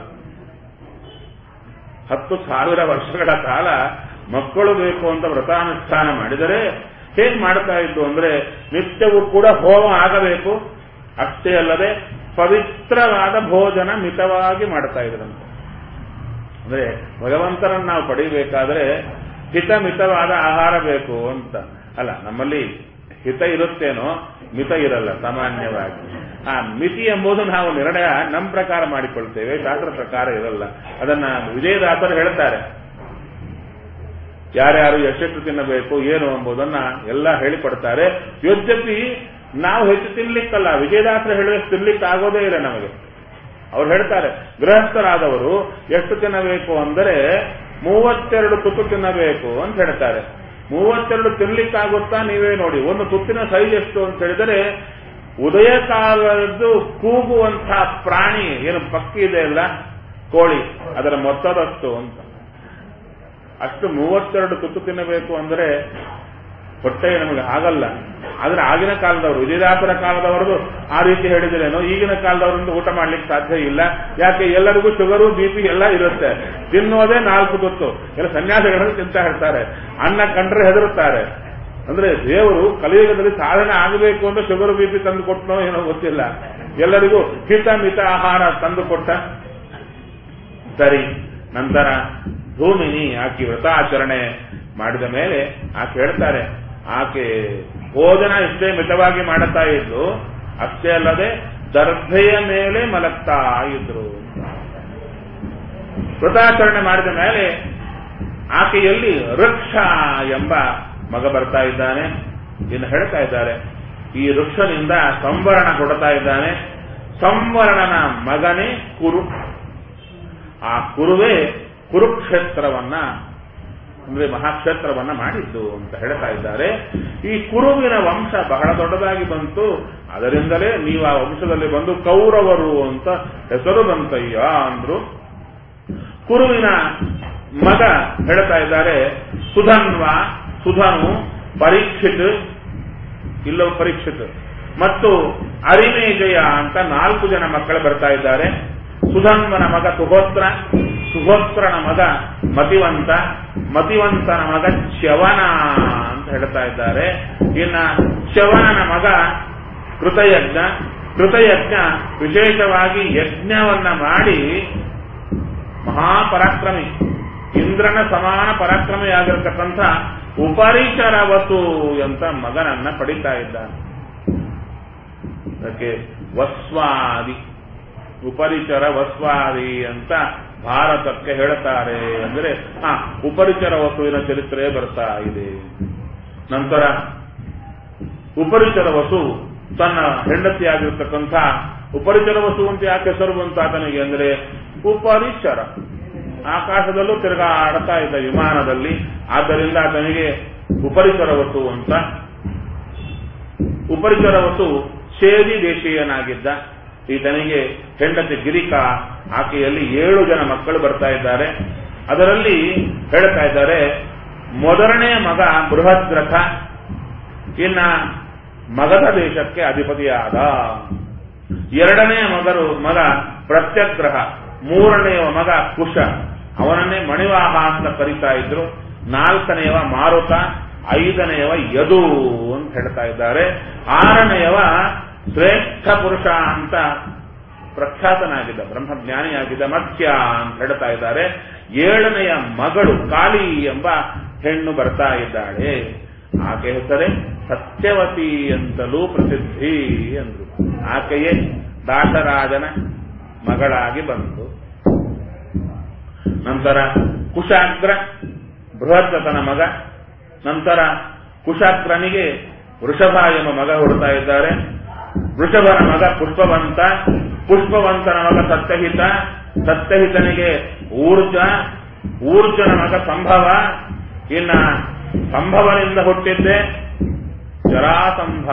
A: ಹತ್ತು ಸಾವಿರ ವರ್ಷಗಳ ಕಾಲ ಮಕ್ಕಳು ಬೇಕು ಅಂತ ವ್ರತಾನುಷ್ಠಾನ ಮಾಡಿದರೆ ಹೇಗೆ ಮಾಡ್ತಾ ಇದ್ದು ಅಂದ್ರೆ ನಿತ್ಯವೂ ಕೂಡ ಹೋಮ ಆಗಬೇಕು ಅಷ್ಟೇ ಅಲ್ಲದೆ ಪವಿತ್ರವಾದ ಭೋಜನ ಮಿತವಾಗಿ ಮಾಡ್ತಾ ಇದ್ರಂತೆ ಅಂದ್ರೆ ಭಗವಂತನನ್ನು ನಾವು ಪಡಿಬೇಕಾದ್ರೆ ಹಿತ ಮಿತವಾದ ಆಹಾರ ಬೇಕು ಅಂತ ಅಲ್ಲ ನಮ್ಮಲ್ಲಿ ಹಿತ ಇರುತ್ತೇನೋ ಮಿತ ಇರಲ್ಲ ಸಾಮಾನ್ಯವಾಗಿ ಆ ಮಿತಿ ಎಂಬುದು ನಾವು ನಿರ್ಣಯ ನಮ್ಮ ಪ್ರಕಾರ ಮಾಡಿಕೊಳ್ತೇವೆ ಶಾಸ್ತ್ರ ಪ್ರಕಾರ ಇರಲ್ಲ ಅದನ್ನ ವಿಜಯದಾಸರು ಹೇಳ್ತಾರೆ ಯಾರ್ಯಾರು ಎಷ್ಟೆಷ್ಟು ತಿನ್ನಬೇಕು ಏನು ಎಂಬುದನ್ನ ಎಲ್ಲ ಹೇಳಿಕೊಡ್ತಾರೆ ಯದ್ಯಪಿ ನಾವು ಹೆಚ್ಚು ತಿನ್ಲಿಕ್ಕಲ್ಲ ವಿಜಯದಾಸರು ಹೇಳಿದಷ್ಟು ತಿನ್ಲಿಕ್ಕೆ ಆಗೋದೇ ಇಲ್ಲ ನಮಗೆ ಅವ್ರು ಹೇಳ್ತಾರೆ ಗೃಹಸ್ಥರಾದವರು ಎಷ್ಟು ತಿನ್ನಬೇಕು ಅಂದರೆ ಮೂವತ್ತೆರಡು ತುತ್ತು ತಿನ್ನಬೇಕು ಅಂತ ಹೇಳ್ತಾರೆ ಮೂವತ್ತೆರಡು ತಿನ್ಲಿಕ್ಕಾಗುತ್ತಾ ನೀವೇ ನೋಡಿ ಒಂದು ತುತ್ತಿನ ಸೈಜ್ ಎಷ್ಟು ಅಂತ ಹೇಳಿದರೆ ಉದಯ ಕಾಲದ್ದು ಕೂಗುವಂತಹ ಪ್ರಾಣಿ ಏನು ಪಕ್ಕಿ ಇದೆ ಅಲ್ಲ ಕೋಳಿ ಅದರ ಮೊತ್ತದಷ್ಟು ಅಂತ ಅಷ್ಟು ಮೂವತ್ತೆರಡು ತುತ್ತು ತಿನ್ನಬೇಕು ಅಂದರೆ ಹೊಟ್ಟೆ ನಮಗೆ ಆಗಲ್ಲ ಆದ್ರೆ ಆಗಿನ ಕಾಲದವರು ವಿಜಯದಾಸರ ಕಾಲದವರದು ಆ ರೀತಿ ಹೇಳಿದ್ರೇನೋ ಈಗಿನ ಕಾಲದವರಿಂದ ಊಟ ಮಾಡ್ಲಿಕ್ಕೆ ಸಾಧ್ಯ ಇಲ್ಲ ಯಾಕೆ ಎಲ್ಲರಿಗೂ ಶುಗರು ಬಿ ಪಿ ಎಲ್ಲ ಇರುತ್ತೆ ತಿನ್ನೋದೇ ನಾಲ್ಕು ತುತ್ತು ಎಲ್ಲ ಸನ್ಯಾಸಿಗಳನ್ನು ತಿಂತಾ ಇರ್ತಾರೆ ಅನ್ನ ಕಂಡ್ರೆ ಹೆದರುತ್ತಾರೆ ಅಂದ್ರೆ ದೇವರು ಕಲಿಯುಗದಲ್ಲಿ ಸಾಧನೆ ಆಗಬೇಕು ಅಂತ ಶುಗರ್ ಬಿ ಪಿ ತಂದು ಕೊಟ್ಟನೋ ಏನೋ ಗೊತ್ತಿಲ್ಲ ಎಲ್ಲರಿಗೂ ಹಿತ ಮಿತ ಆಹಾರ ತಂದು ಕೊಟ್ಟ ಸರಿ ನಂತರ ಭೂಮಿನಿ ಆಕೆ ವ್ರತಾಚರಣೆ ಮಾಡಿದ ಮೇಲೆ ಆಕೆ ಹೇಳ್ತಾರೆ ಆಕೆ ಭೋಜನ ಇಷ್ಟೇ ಮಿತವಾಗಿ ಮಾಡುತ್ತಾ ಇದ್ದು ಅಷ್ಟೇ ಅಲ್ಲದೆ ದರ್ಭೆಯ ಮೇಲೆ ಮಲಗ್ತಾ ಇದ್ರು ವ್ರತಾಚರಣೆ ಮಾಡಿದ ಮೇಲೆ ಆಕೆಯಲ್ಲಿ ವೃಕ್ಷ ಎಂಬ ಮಗ ಬರ್ತಾ ಇದ್ದಾನೆ ಇನ್ನು ಹೇಳ್ತಾ ಇದ್ದಾರೆ ಈ ವೃಕ್ಷನಿಂದ ಸಂವರಣ ಕೊಡ್ತಾ ಇದ್ದಾನೆ ಸಂವರಣನ ಮಗನೇ ಕುರು ಆ ಕುರುವೇ ಕುರುಕ್ಷೇತ್ರವನ್ನ ಅಂದ್ರೆ ಮಹಾಕ್ಷೇತ್ರವನ್ನ ಮಾಡಿದ್ದು ಅಂತ ಹೇಳ್ತಾ ಇದ್ದಾರೆ ಈ ಕುರುವಿನ ವಂಶ ಬಹಳ ದೊಡ್ಡದಾಗಿ ಬಂತು ಅದರಿಂದಲೇ ನೀವು ಆ ವಂಶದಲ್ಲಿ ಬಂದು ಕೌರವರು ಅಂತ ಹೆಸರು ಬಂತಯ್ಯ ಅಂದ್ರು ಕುರುವಿನ ಮಗ ಹೇಳ್ತಾ ಇದ್ದಾರೆ ಸುಧನ್ವ ಸುಧನು ಪರೀಕ್ಷಿತ್ ಇಲ್ಲೋ ಪರೀಕ್ಷಿತ್ ಮತ್ತು ಅರಿಮೇಜಯ ಅಂತ ನಾಲ್ಕು ಜನ ಮಕ್ಕಳು ಬರ್ತಾ ಇದ್ದಾರೆ ಸುಧನ್ವನ ಮಗ ಸುಹೋತ್ರ ಸುಹೋತ್ರನ ಮಗ ಮತಿವಂತ ಮತಿವಂತನ ಮಗ ಚ್ಯವನ ಅಂತ ಹೇಳ್ತಾ ಇದ್ದಾರೆ ಇನ್ನ ಚ್ಯವನನ ಮಗ ಕೃತಯಜ್ಞ ಕೃತಯಜ್ಞ ವಿಶೇಷವಾಗಿ ಯಜ್ಞವನ್ನ ಮಾಡಿ ಮಹಾಪರಾಕ್ರಮಿ ಇಂದ್ರನ ಸಮಾನ ಪರಾಕ್ರಮಿಯಾಗಿರ್ತಕ್ಕಂಥ ಉಪರಿಚರ ವಸು ಅಂತ ಮಗನನ್ನ ಪಡಿತಾ ಇದ್ದಾನೆ ಅದಕ್ಕೆ ವಸ್ವಾದಿ ಉಪರಿಚರ ವಸ್ವಾದಿ ಅಂತ ಭಾರತಕ್ಕೆ ಹೇಳ್ತಾರೆ ಅಂದ್ರೆ ಆ ಉಪರಿಚರ ವಸುವಿನ ಚರಿತ್ರೆ ಬರ್ತಾ ಇದೆ ನಂತರ ಉಪರಿಚರ ವಸು ತನ್ನ ಹೆಂಡತಿಯಾಗಿರ್ತಕ್ಕಂಥ ಉಪರಿಚರ ವಸು ಅಂತ ಯಾಕೆ ಹೆಸರು ಬಂತ ಆತನಿಗೆ ಅಂದ್ರೆ ಉಪರಿಚರ ಆಕಾಶದಲ್ಲೂ ತಿರುಗಾಡ್ತಾ ಇದ್ದ ವಿಮಾನದಲ್ಲಿ ಆದ್ದರಿಂದ ಆತನಿಗೆ ಉಪರಿಚರ ವಸು ಅಂತ ಉಪರಿಚರ ವಸು ಶೇದಿ ದೇಶೀಯನಾಗಿದ್ದ ಈತನಿಗೆ ಹೆಂಡತಿ ಗಿರಿಕಾ ಆಕೆಯಲ್ಲಿ ಏಳು ಜನ ಮಕ್ಕಳು ಬರ್ತಾ ಇದ್ದಾರೆ ಅದರಲ್ಲಿ ಹೇಳ್ತಾ ಇದ್ದಾರೆ ಮೊದಲನೇ ಮಗ ಬೃಹದ್ರಥ ಇನ್ನ ಮಗಧ ದೇಶಕ್ಕೆ ಅಧಿಪತಿಯಾದ ಎರಡನೇ ಮಗರು ಮಗ ಪ್ರತ್ಯಗ್ರಹ ಮೂರನೆಯ ಮಗ ಕುಶ ಅವನನ್ನೇ ಮಣಿವಾಹ ಅಂತ ಕರೀತಾ ಇದ್ರು ನಾಲ್ಕನೆಯವ ಮಾರುತ ಐದನೆಯವ ಯದು ಅಂತ ಹೇಳ್ತಾ ಇದ್ದಾರೆ ಆರನೆಯವ ಶ್ರೇಷ್ಠ ಪುರುಷ ಅಂತ ಪ್ರಖ್ಯಾತನಾಗಿದ್ದ ಬ್ರಹ್ಮಜ್ಞಾನಿಯಾಗಿದ್ದ ಮತ್ಸ್ಯ ಅಂತ ಹೇಳ್ತಾ ಇದ್ದಾರೆ ಏಳನೆಯ ಮಗಳು ಕಾಳಿ ಎಂಬ ಹೆಣ್ಣು ಬರ್ತಾ ಇದ್ದಾಳೆ ಆಕೆ ಹೆಸರೇ ಸತ್ಯವತಿ ಅಂತಲೂ ಪ್ರಸಿದ್ಧಿ ಅಂದ್ರು ಆಕೆಯೇ ದಾಸರಾಜನ ಮಗಳಾಗಿ ಬಂತು ನಂತರ ಕುಶಾಗ್ರ ಬೃಹತ್ತತನ ಮಗ ನಂತರ ಕುಶಾಗ್ರನಿಗೆ ವೃಷಭ ಎಂಬ ಮಗ ಹುಡ್ತಾ ಇದ್ದಾರೆ ವೃಷಭನ ಮಗ ಪುಷ್ಪವಂತ ಪುಷ್ಪವಂತನ ಮಗ ಸತ್ಯಹಿತ ಸತ್ಯಹಿತನಿಗೆ ಊರ್ಜ ಊರ್ಜನ ಮಗ ಸಂಭವ ಇನ್ನ ಸಂಭವನಿಂದ ಹುಟ್ಟಿದ್ದೆ ಜರಾಸಂಧ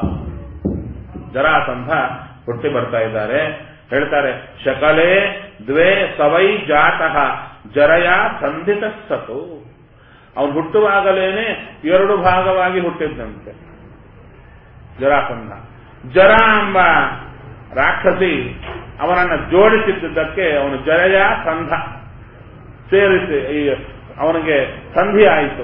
A: ಜರಾಸಂಧ ಹುಟ್ಟಿ ಬರ್ತಾ ಇದ್ದಾರೆ ಹೇಳ್ತಾರೆ ಶಕಲೆ ದ್ವೇ ಸವೈ ಜಾತಃ ಜರಯ ಸಂಧಿತ ಸತು ಅವನು ಹುಟ್ಟುವಾಗಲೇನೆ ಎರಡು ಭಾಗವಾಗಿ ಹುಟ್ಟಿದ್ದಂತೆ ಜರಾಸಂಧ ಜರ ಎಂಬ ರಾಕ್ಷಸಿ ಅವನನ್ನ ಜೋಡಿಸಿದ್ದಕ್ಕೆ ಅವನು ಜಯ ಸಂಧ ಸೇರಿಸಿ ಈ ಅವನಿಗೆ ಸಂಧಿ ಆಯಿತು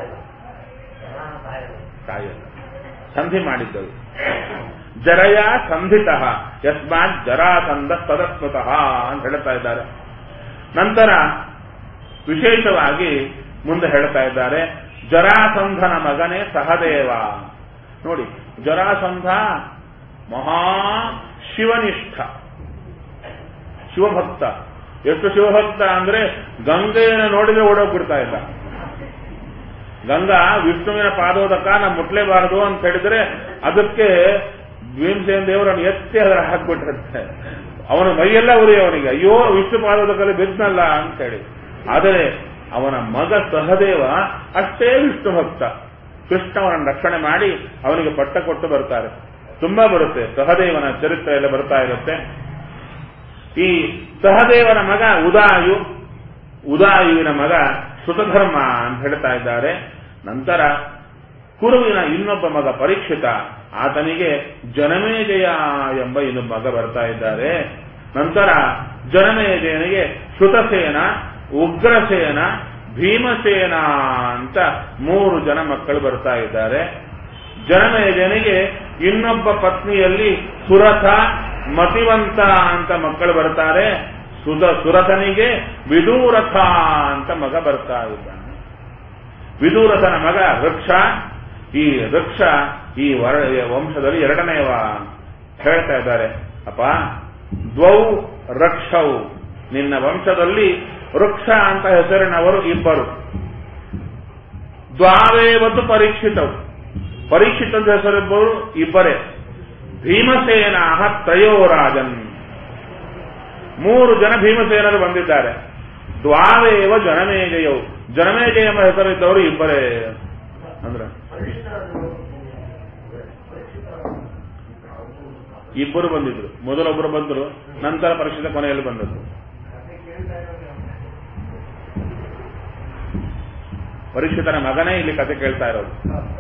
A: ಕಾಯಲ್ಲ ಸಂಧಿ ಮಾಡಿದ್ದದು ಜರಯ ಸಂಧಿತ ಯಸ್ಮಾತ್ ಜರಾಸಂಧ ತದಸ್ಮೃತಃ ಅಂತ ಹೇಳ್ತಾ ಇದ್ದಾರೆ ನಂತರ ವಿಶೇಷವಾಗಿ ಮುಂದೆ ಹೇಳ್ತಾ ಇದ್ದಾರೆ ಜರಾಸಂಧನ ಮಗನೇ ಸಹದೇವ ನೋಡಿ ಜರಾಸಂಧ ಮಹಾ ಶಿವನಿಷ್ಠ ಶಿವಭಕ್ತ ಎಷ್ಟು ಶಿವಭಕ್ತ ಅಂದ್ರೆ ಗಂಗೆಯನ್ನು ನೋಡಿದ್ರೆ ಓಡೋಗ್ಬಿಡ್ತಾ ಇಲ್ಲ ಗಂಗಾ ವಿಷ್ಣುವಿನ ಪಾದೋದಕ ನಾವು ಮುಟ್ಲೇಬಾರದು ಅಂತ ಹೇಳಿದ್ರೆ ಅದಕ್ಕೆ ಭೀಮಸೇನ ದೇವರನ್ನು ಎತ್ತಿ ಅದರ ಹಾಕ್ಬಿಟ್ಟಿರುತ್ತೆ ಅವನ ಮೈಯೆಲ್ಲ ಉರಿ ಅವನಿಗೆ ಅಯ್ಯೋ ವಿಷ್ಣು ಪಾದೋದಕಲ್ಲಿ ಬಿದ್ನಲ್ಲ ಅಂತ ಹೇಳಿ ಆದರೆ ಅವನ ಮಗ ಸಹದೇವ ಅಷ್ಟೇ ವಿಷ್ಣು ಭಕ್ತ ಕೃಷ್ಣ ಅವನನ್ನು ರಕ್ಷಣೆ ಮಾಡಿ ಅವನಿಗೆ ಪಟ್ಟ ಕೊಟ್ಟು ಬರ್ತಾರೆ ತುಂಬಾ ಬರುತ್ತೆ ಸಹದೇವನ ಚರಿತ್ರೆ ಎಲ್ಲ ಬರ್ತಾ ಇರುತ್ತೆ ಈ ಸಹದೇವನ ಮಗ ಉದಾಯು ಉದಾಯುವಿನ ಮಗ ಸುತಧರ್ಮ ಅಂತ ಹೇಳ್ತಾ ಇದ್ದಾರೆ ನಂತರ ಕುರುವಿನ ಇನ್ನೊಬ್ಬ ಮಗ ಪರೀಕ್ಷಿತ ಆತನಿಗೆ ಜನಮೇಜಯ ಎಂಬ ಇನ್ನೊಬ್ಬ ಮಗ ಬರ್ತಾ ಇದ್ದಾರೆ ನಂತರ ಜನಮೇಜಯನಿಗೆ ಶ್ರುತಸೇನ ಉಗ್ರಸೇನ ಭೀಮಸೇನ ಅಂತ ಮೂರು ಜನ ಮಕ್ಕಳು ಬರ್ತಾ ಇದ್ದಾರೆ ಜನಮೇಜನಿಗೆ ಇನ್ನೊಬ್ಬ ಪತ್ನಿಯಲ್ಲಿ ಸುರಥ ಮತಿವಂತ ಅಂತ ಮಕ್ಕಳು ಬರ್ತಾರೆ ಸುಧ ಸುರಥನಿಗೆ ವಿದೂರಥ ಅಂತ ಮಗ ಬರ್ತಾ ಇದ್ದಾನೆ ವಿದೂರಥನ ಮಗ ವೃಕ್ಷ ಈ ವೃಕ್ಷ ಈ ವರ- ವಂಶದಲ್ಲಿ ಎರಡನೆಯವ ಹೇಳ್ತಾ ಇದ್ದಾರೆ ಅಪ್ಪ ದ್ವೌ ರಕ್ಷವು ನಿನ್ನ ವಂಶದಲ್ಲಿ ವೃಕ್ಷ ಅಂತ ಹೆಸರಿನವರು ಇಬ್ಬರು ದ್ವಾವೇವತ್ತು ಪರೀಕ್ಷಿತವು ಪರೀಕ್ಷಿತ ಅಂತ ಹೆಸರಿಬ್ಬರು ಇಬ್ಬರೇ ಭೀಮಸೇನಾಹ ತ್ರಯೋರಾಜನ್ ಮೂರು ಜನ ಭೀಮಸೇನರು ಬಂದಿದ್ದಾರೆ ದ್ವಾವೇವ ಜನಮೇಜಯವು ಜನಮೇಜಯ ಎಂಬ ಹೆಸರಿದ್ದವರು ಇಬ್ಬರೇ ಅಂದ್ರೆ ಇಬ್ಬರು ಬಂದಿದ್ರು ಮೊದಲೊಬ್ಬರು ಬಂದರು ನಂತರ ಪರೀಕ್ಷಿತ ಕೊನೆಯಲ್ಲಿ ಬಂದದ್ದು ಪರೀಕ್ಷಿತನ ಮಗನೇ ಇಲ್ಲಿ ಕತೆ ಕೇಳ್ತಾ ಇರೋದು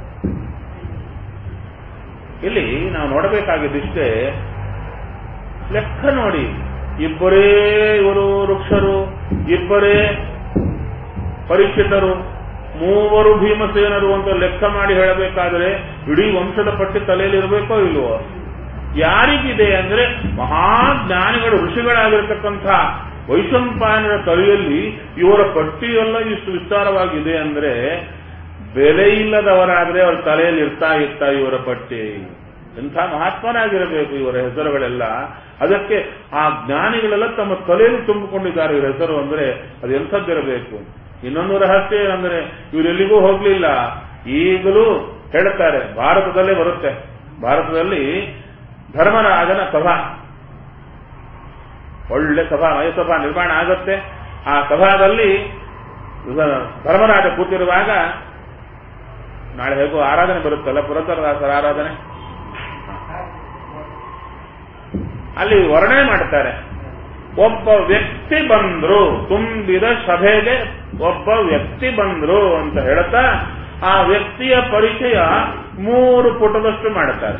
A: ಇಲ್ಲಿ ನಾವು ನೋಡಬೇಕಾಗಿದ್ದಿಷ್ಟೇ ಲೆಕ್ಕ ನೋಡಿ ಇಬ್ಬರೇ ಇವರು ವೃಕ್ಷರು ಇಬ್ಬರೇ ಪರೀಕ್ಷಿತರು ಮೂವರು ಭೀಮಸೇನರು ಅಂತ ಲೆಕ್ಕ ಮಾಡಿ ಹೇಳಬೇಕಾದ್ರೆ ಇಡೀ ವಂಶದ ಪಟ್ಟಿ ತಲೆಯಲ್ಲಿ ಇರಬೇಕೋ ಇಲ್ವೋ ಯಾರಿಗಿದೆ ಅಂದ್ರೆ ಮಹಾಜ್ಞಾನಿಗಳು ಋಷಿಗಳಾಗಿರ್ತಕ್ಕಂಥ ವೈಶಂಪಾಯನರ ತಲೆಯಲ್ಲಿ ಇವರ ಪಟ್ಟಿಯೆಲ್ಲ ಇಷ್ಟು ವಿಸ್ತಾರವಾಗಿದೆ ಅಂದ್ರೆ ಬೆಲೆ ಇಲ್ಲದವರಾದ್ರೆ ಅವರ ತಲೆಯಲ್ಲಿ ಇರ್ತಾ ಇರ್ತಾ ಇವರ ಪಟ್ಟಿ ಎಂಥ ಮಹಾತ್ಮರಾಗಿರಬೇಕು ಇವರ ಹೆಸರುಗಳೆಲ್ಲ ಅದಕ್ಕೆ ಆ ಜ್ಞಾನಿಗಳೆಲ್ಲ ತಮ್ಮ ತಲೆಯಲ್ಲಿ ತುಂಬಿಕೊಂಡಿದ್ದಾರೆ ಇವರ ಹೆಸರು ಅಂದ್ರೆ ಅದು ಎಂಥದ್ದಿರಬೇಕು ಇನ್ನೊಂದು ರಹಸ್ಯ ಏನಂದ್ರೆ ಇವರೆಲ್ಲಿಗೂ ಹೋಗ್ಲಿಲ್ಲ ಈಗಲೂ ಹೇಳ್ತಾರೆ ಭಾರತದಲ್ಲೇ ಬರುತ್ತೆ ಭಾರತದಲ್ಲಿ ಧರ್ಮರಾಜನ ಸಭಾ ಒಳ್ಳೆ ಸಭಾ ಮಯಸಭಾ ನಿರ್ಮಾಣ ಆಗುತ್ತೆ ಆ ಸಭಾದಲ್ಲಿ ಧರ್ಮರಾಜ ಕೂತಿರುವಾಗ ನಾಳೆ ಹೇಗೋ ಆರಾಧನೆ ಬರುತ್ತಲ್ಲ ಪುರತರದಾಸರ ಆರಾಧನೆ ಅಲ್ಲಿ ವರ್ಣನೆ ಮಾಡ್ತಾರೆ ಒಬ್ಬ ವ್ಯಕ್ತಿ ಬಂದ್ರು ತುಂಬಿದ ಸಭೆಗೆ ಒಬ್ಬ ವ್ಯಕ್ತಿ ಬಂದ್ರು ಅಂತ ಹೇಳ್ತಾ ಆ ವ್ಯಕ್ತಿಯ ಪರಿಚಯ ಮೂರು ಪುಟದಷ್ಟು ಮಾಡ್ತಾರೆ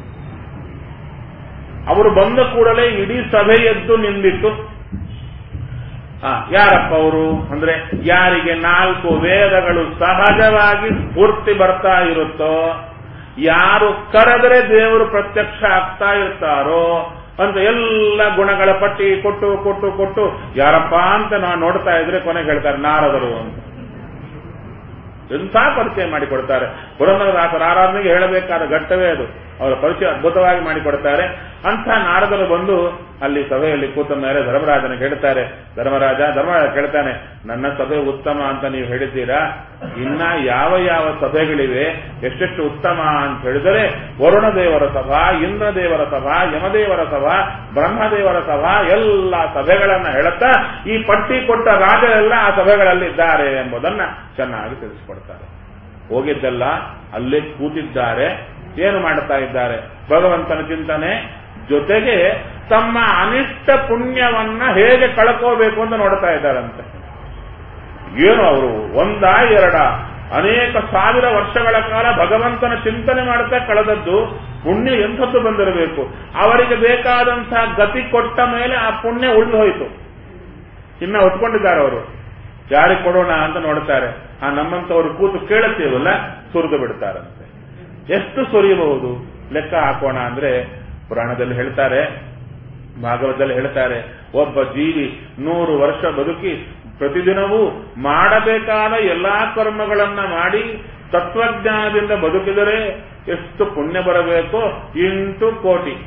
A: ಅವರು ಬಂದ ಕೂಡಲೇ ಇಡೀ ಸಭೆ ಎದ್ದು ನಿಂದಿತ್ತು ಆ, ಯಾರಪ್ಪ ಅವರು ಅಂದ್ರೆ ಯಾರಿಗೆ ನಾಲ್ಕು ವೇದಗಳು ಸಹಜವಾಗಿ ಸ್ಫೂರ್ತಿ ಬರ್ತಾ ಇರುತ್ತೋ ಯಾರು ಕರೆದರೆ ದೇವರು ಪ್ರತ್ಯಕ್ಷ ಆಗ್ತಾ ಇರ್ತಾರೋ ಅಂತ ಎಲ್ಲ ಗುಣಗಳ ಪಟ್ಟಿ ಕೊಟ್ಟು ಕೊಟ್ಟು ಕೊಟ್ಟು ಯಾರಪ್ಪ ಅಂತ ನಾವು ನೋಡ್ತಾ ಇದ್ರೆ ಕೊನೆಗೆ ಹೇಳ್ತಾರೆ ನಾರದರು ಅಂತ ಎಂಥ ಪರಿಚಯ ಮಾಡಿಕೊಡ್ತಾರೆ ಪುರಂದರದಾಸರ ಆರಾಧನೆಗೆ ಹೇಳಬೇಕಾದ ಘಟ್ಟವೇ ಅದು ಅವರ ಪರಿಚಯ ಅದ್ಭುತವಾಗಿ ಮಾಡಿಕೊಡ್ತಾರೆ ಅಂಥ ನಾರದರು ಬಂದು ಅಲ್ಲಿ ಸಭೆಯಲ್ಲಿ ಕೂತ ಮೇಲೆ ಧರ್ಮರಾಜನ ಕೇಳ್ತಾರೆ ಧರ್ಮರಾಜ ಧರ್ಮರಾಜ ಕೇಳ್ತಾನೆ ನನ್ನ ಸಭೆ ಉತ್ತಮ ಅಂತ ನೀವು ಹೇಳಿದ್ದೀರಾ ಇನ್ನ ಯಾವ ಯಾವ ಸಭೆಗಳಿವೆ ಎಷ್ಟೆಷ್ಟು ಉತ್ತಮ ಅಂತ ಹೇಳಿದರೆ ವರುಣ ದೇವರ ಸಭಾ ಇಂದ್ರ ದೇವರ ಸಭಾ ಯಮದೇವರ ಸಭಾ ಬ್ರಹ್ಮದೇವರ ಸಭಾ ಎಲ್ಲ ಸಭೆಗಳನ್ನ ಹೇಳುತ್ತಾ ಈ ಪಟ್ಟಿ ಕೊಟ್ಟ ರಾಜರೆಲ್ಲ ಆ ಸಭೆಗಳಲ್ಲಿ ಇದ್ದಾರೆ ಎಂಬುದನ್ನ ಚೆನ್ನಾಗಿ ತಿಳಿಸಿಕೊಡ್ತಾರೆ ಹೋಗಿದ್ದಲ್ಲ ಅಲ್ಲೇ ಕೂತಿದ್ದಾರೆ ಏನು ಮಾಡುತ್ತಾ ಇದ್ದಾರೆ ಭಗವಂತನ ಚಿಂತನೆ ಜೊತೆಗೆ ತಮ್ಮ ಅನಿಷ್ಟ ಪುಣ್ಯವನ್ನ ಹೇಗೆ ಕಳ್ಕೋಬೇಕು ಅಂತ ನೋಡ್ತಾ ಇದ್ದಾರಂತೆ ಏನು ಅವರು ಒಂದ ಎರಡ ಅನೇಕ ಸಾವಿರ ವರ್ಷಗಳ ಕಾಲ ಭಗವಂತನ ಚಿಂತನೆ ಮಾಡುತ್ತಾ ಕಳೆದದ್ದು ಪುಣ್ಯ ಎಂಥದ್ದು ಬಂದಿರಬೇಕು ಅವರಿಗೆ ಬೇಕಾದಂತಹ ಗತಿ ಕೊಟ್ಟ ಮೇಲೆ ಆ ಪುಣ್ಯ ಉಳಿದು ಹೋಯಿತು ಇನ್ನ ಹೊತ್ಕೊಂಡಿದ್ದಾರೆ ಅವರು ಯಾರಿಗೆ ಕೊಡೋಣ ಅಂತ ನೋಡ್ತಾರೆ ಆ ನಮ್ಮಂತವರು ಕೂತು ಕೇಳುತ್ತೇವಲ್ಲ ಸುರಿದು ಬಿಡ್ತಾರಂತೆ ಎಷ್ಟು ಸುರಿಯಬಹುದು ಲೆಕ್ಕ ಹಾಕೋಣ ಅಂದ್ರೆ ಪುರಾಣದಲ್ಲಿ ಹೇಳ್ತಾರೆ ಭಾಗವತದಲ್ಲಿ ಹೇಳ್ತಾರೆ ಒಬ್ಬ ಜೀವಿ ನೂರು ವರ್ಷ ಬದುಕಿ ಪ್ರತಿದಿನವೂ ಮಾಡಬೇಕಾದ ಎಲ್ಲಾ ಕರ್ಮಗಳನ್ನ ಮಾಡಿ ತತ್ವಜ್ಞಾನದಿಂದ ಬದುಕಿದರೆ ಎಷ್ಟು ಪುಣ್ಯ ಬರಬೇಕೋ ಎಂಟು ಕೋಟಿ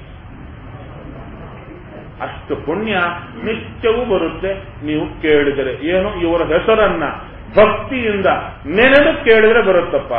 A: ಅಷ್ಟು ಪುಣ್ಯ ನಿತ್ಯವೂ ಬರುತ್ತೆ ನೀವು ಕೇಳಿದರೆ ಏನು ಇವರ ಹೆಸರನ್ನ ಭಕ್ತಿಯಿಂದ ನೆನೆದು ಕೇಳಿದ್ರೆ ಬರುತ್ತಪ್ಪ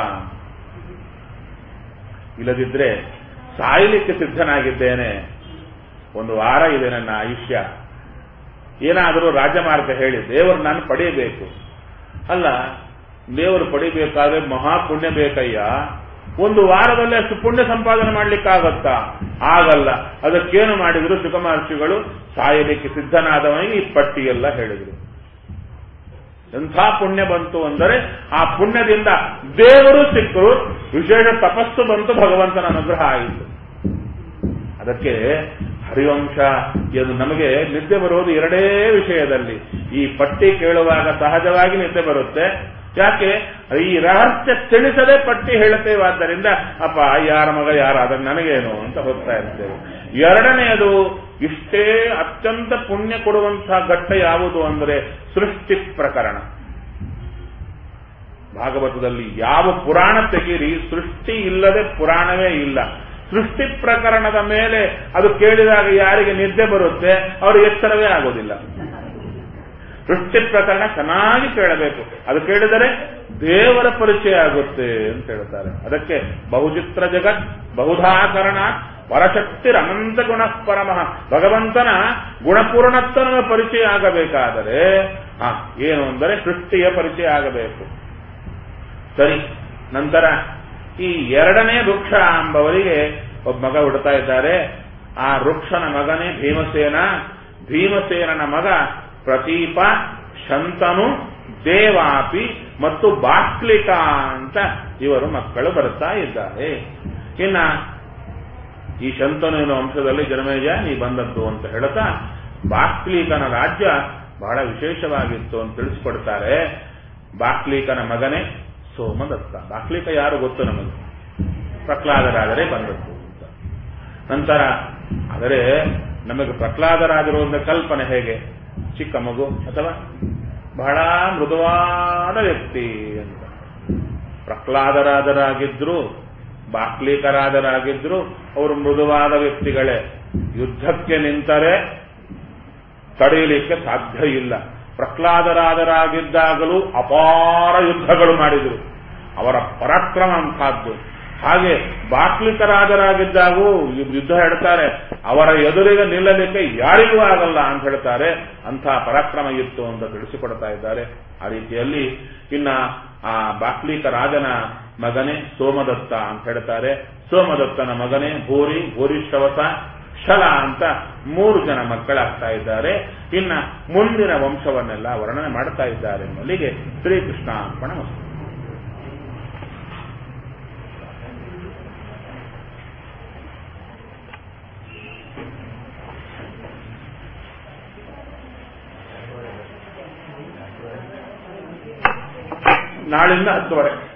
A: ಇಲ್ಲದಿದ್ರೆ ಸಾಯಲಿಕ್ಕೆ ಸಿದ್ಧನಾಗಿದ್ದೇನೆ ಒಂದು ವಾರ ಇದೆ ನನ್ನ ಆಯುಷ್ಯ ಏನಾದರೂ ರಾಜಮಾರ್ಗ ಹೇಳಿ ದೇವರು ನಾನು ಪಡೆಯಬೇಕು ಅಲ್ಲ ದೇವರು ಪಡಿಬೇಕಾದ್ರೆ ಮಹಾಪುಣ್ಯ ಬೇಕಯ್ಯ ಒಂದು ವಾರದಲ್ಲಿ ಅಷ್ಟು ಪುಣ್ಯ ಸಂಪಾದನೆ ಮಾಡ್ಲಿಕ್ಕಾಗತ್ತಾ ಆಗಲ್ಲ ಅದಕ್ಕೇನು ಮಾಡಿದ್ರು ಸುಖಮಹರ್ಷಿಗಳು ಸಾಯಲಿಕ್ಕೆ ಸಿದ್ಧನಾದವನಿಗೆ ಈ ಪಟ್ಟಿಯೆಲ್ಲ ಹೇಳಿದ್ರು ಎಂಥ ಪುಣ್ಯ ಬಂತು ಅಂದರೆ ಆ ಪುಣ್ಯದಿಂದ ದೇವರು ಸಿಕ್ಕರು ವಿಶೇಷ ತಪಸ್ಸು ಬಂತು ಭಗವಂತನ ಅನುಗ್ರಹ ಆಯಿತು ಅದಕ್ಕೆ ಹರಿವಂಶ ಎಂದು ನಮಗೆ ನಿದ್ದೆ ಬರುವುದು ಎರಡೇ ವಿಷಯದಲ್ಲಿ ಈ ಪಟ್ಟಿ ಕೇಳುವಾಗ ಸಹಜವಾಗಿ ನಿದ್ದೆ ಬರುತ್ತೆ ಯಾಕೆ ಈ ರಹಸ್ಯ ತಿಳಿಸದೆ ಪಟ್ಟಿ ಹೇಳುತ್ತೇವಾದ್ದರಿಂದ ಅಪ್ಪ ಯಾರ ಮಗ ಯಾರಾದಾಗ ನನಗೇನು ಅಂತ ಹೋಗ್ತಾ ಇರ್ತೇವೆ ಎರಡನೆಯದು ಇಷ್ಟೇ ಅತ್ಯಂತ ಪುಣ್ಯ ಕೊಡುವಂತಹ ಘಟ್ಟ ಯಾವುದು ಅಂದರೆ ಸೃಷ್ಟಿ ಪ್ರಕರಣ ಭಾಗವತದಲ್ಲಿ ಯಾವ ಪುರಾಣ ತೆಗೀರಿ ಸೃಷ್ಟಿ ಇಲ್ಲದೆ ಪುರಾಣವೇ ಇಲ್ಲ ಸೃಷ್ಟಿ ಪ್ರಕರಣದ ಮೇಲೆ ಅದು ಕೇಳಿದಾಗ ಯಾರಿಗೆ ನಿದ್ದೆ ಬರುತ್ತೆ ಅವರು ಎಚ್ಚರವೇ ಆಗೋದಿಲ್ಲ ಸೃಷ್ಟಿ ಪ್ರಕರಣ ಚೆನ್ನಾಗಿ ಕೇಳಬೇಕು ಅದು ಕೇಳಿದರೆ ದೇವರ ಪರಿಚಯ ಆಗುತ್ತೆ ಅಂತ ಹೇಳ್ತಾರೆ ಅದಕ್ಕೆ ಬಹುಚಿತ್ರ ಜಗತ್ ಬಹುಧಾಕರಣ ಪರಶಕ್ತಿ ಅನಂತ ಗುಣ ಪರಮಃ ಭಗವಂತನ ಗುಣಪೂರ್ಣತ್ವನ ಪರಿಚಯ ಆಗಬೇಕಾದರೆ ಆ ಏನು ಅಂದರೆ ಸೃಷ್ಟಿಯ ಪರಿಚಯ ಆಗಬೇಕು ಸರಿ ನಂತರ ಈ ಎರಡನೇ ವೃಕ್ಷ ಎಂಬವರಿಗೆ ಒಬ್ಬ ಮಗ ಹುಡ್ತಾ ಇದ್ದಾರೆ ಆ ವೃಕ್ಷನ ಮಗನೇ ಭೀಮಸೇನ ಭೀಮಸೇನನ ಮಗ ಪ್ರತೀಪ ಶಂತನು ದೇವಾಪಿ ಮತ್ತು ಬಾಕ್ಲಿಕ ಅಂತ ಇವರು ಮಕ್ಕಳು ಬರ್ತಾ ಇದ್ದಾರೆ ಇನ್ನ ಈ ಶಂತನು ಎನ್ನುವ ವಂಶದಲ್ಲಿ ಜನಮೇಜ ನೀ ಬಂದದ್ದು ಅಂತ ಹೇಳ್ತಾ ಬಾಕ್ಲೀಕನ ರಾಜ್ಯ ಬಹಳ ವಿಶೇಷವಾಗಿತ್ತು ಅಂತ ತಿಳಿಸ್ಕೊಡ್ತಾರೆ ಬಾಕ್ಲೀಕನ ಮಗನೇ ಸೋಮದತ್ತ ಬಾಕ್ಲೀಕ ಯಾರು ಗೊತ್ತು ನಮಗೆ ಪ್ರಹ್ಲಾದರಾದರೆ ಬಂದದ್ದು ಅಂತ ನಂತರ ಆದರೆ ನಮಗೆ ಪ್ರಹ್ಲಾದರಾಜರು ಒಂದು ಕಲ್ಪನೆ ಹೇಗೆ ಚಿಕ್ಕ ಮಗು ಅಥವಾ ಬಹಳ ಮೃದುವಾದ ವ್ಯಕ್ತಿ ಅಂತ ಪ್ರಹ್ಲಾದರಾಜರಾಗಿದ್ರು ಬಾಕ್ಲೀಕರಾದರಾಗಿದ್ರು ಅವರು ಮೃದುವಾದ ವ್ಯಕ್ತಿಗಳೇ ಯುದ್ಧಕ್ಕೆ ನಿಂತರೆ ತಡೆಯಲಿಕ್ಕೆ ಸಾಧ್ಯ ಇಲ್ಲ ಪ್ರಹ್ಲಾದರಾದರಾಗಿದ್ದಾಗಲೂ ಅಪಾರ ಯುದ್ಧಗಳು ಮಾಡಿದರು ಅವರ ಪರಾಕ್ರಮ ಅಂತಹದ್ದು ಹಾಗೆ ಬಾಕ್ಲಿಕರಾದರಾಗಿದ್ದಾಗೂ ಯುದ್ಧ ಹೇಳ್ತಾರೆ ಅವರ ಎದುರಿಗೆ ನಿಲ್ಲಲಿಕ್ಕೆ ಯಾರಿಗೂ ಆಗಲ್ಲ ಅಂತ ಹೇಳ್ತಾರೆ ಅಂಥ ಪರಾಕ್ರಮ ಇತ್ತು ಅಂತ ತಿಳಿಸಿಕೊಡ್ತಾ ಇದ್ದಾರೆ ಆ ರೀತಿಯಲ್ಲಿ ಇನ್ನ ಆ ಬಾಕ್ಲಿಕ ರಾಜನ ಮಗನೇ ಸೋಮದತ್ತ ಅಂತ ಹೇಳ್ತಾರೆ ಸೋಮದತ್ತನ ಮಗನೇ ಭೂರಿ ಭೂರಿಶ್ರವಸ ಶಲ ಅಂತ ಮೂರು ಜನ ಮಕ್ಕಳಾಗ್ತಾ ಇದ್ದಾರೆ ಇನ್ನ ಮುಂದಿನ ವಂಶವನ್ನೆಲ್ಲ ವರ್ಣನೆ ಮಾಡ್ತಾ ಇದ್ದಾರೆ ಎಂಬಲ್ಲಿಗೆ ಶ್ರೀಕೃಷ್ಣ ಅರ್ಪಣ ವಸ್ತು ನಾಳಿಂದ ಹತ್ತುವರೆ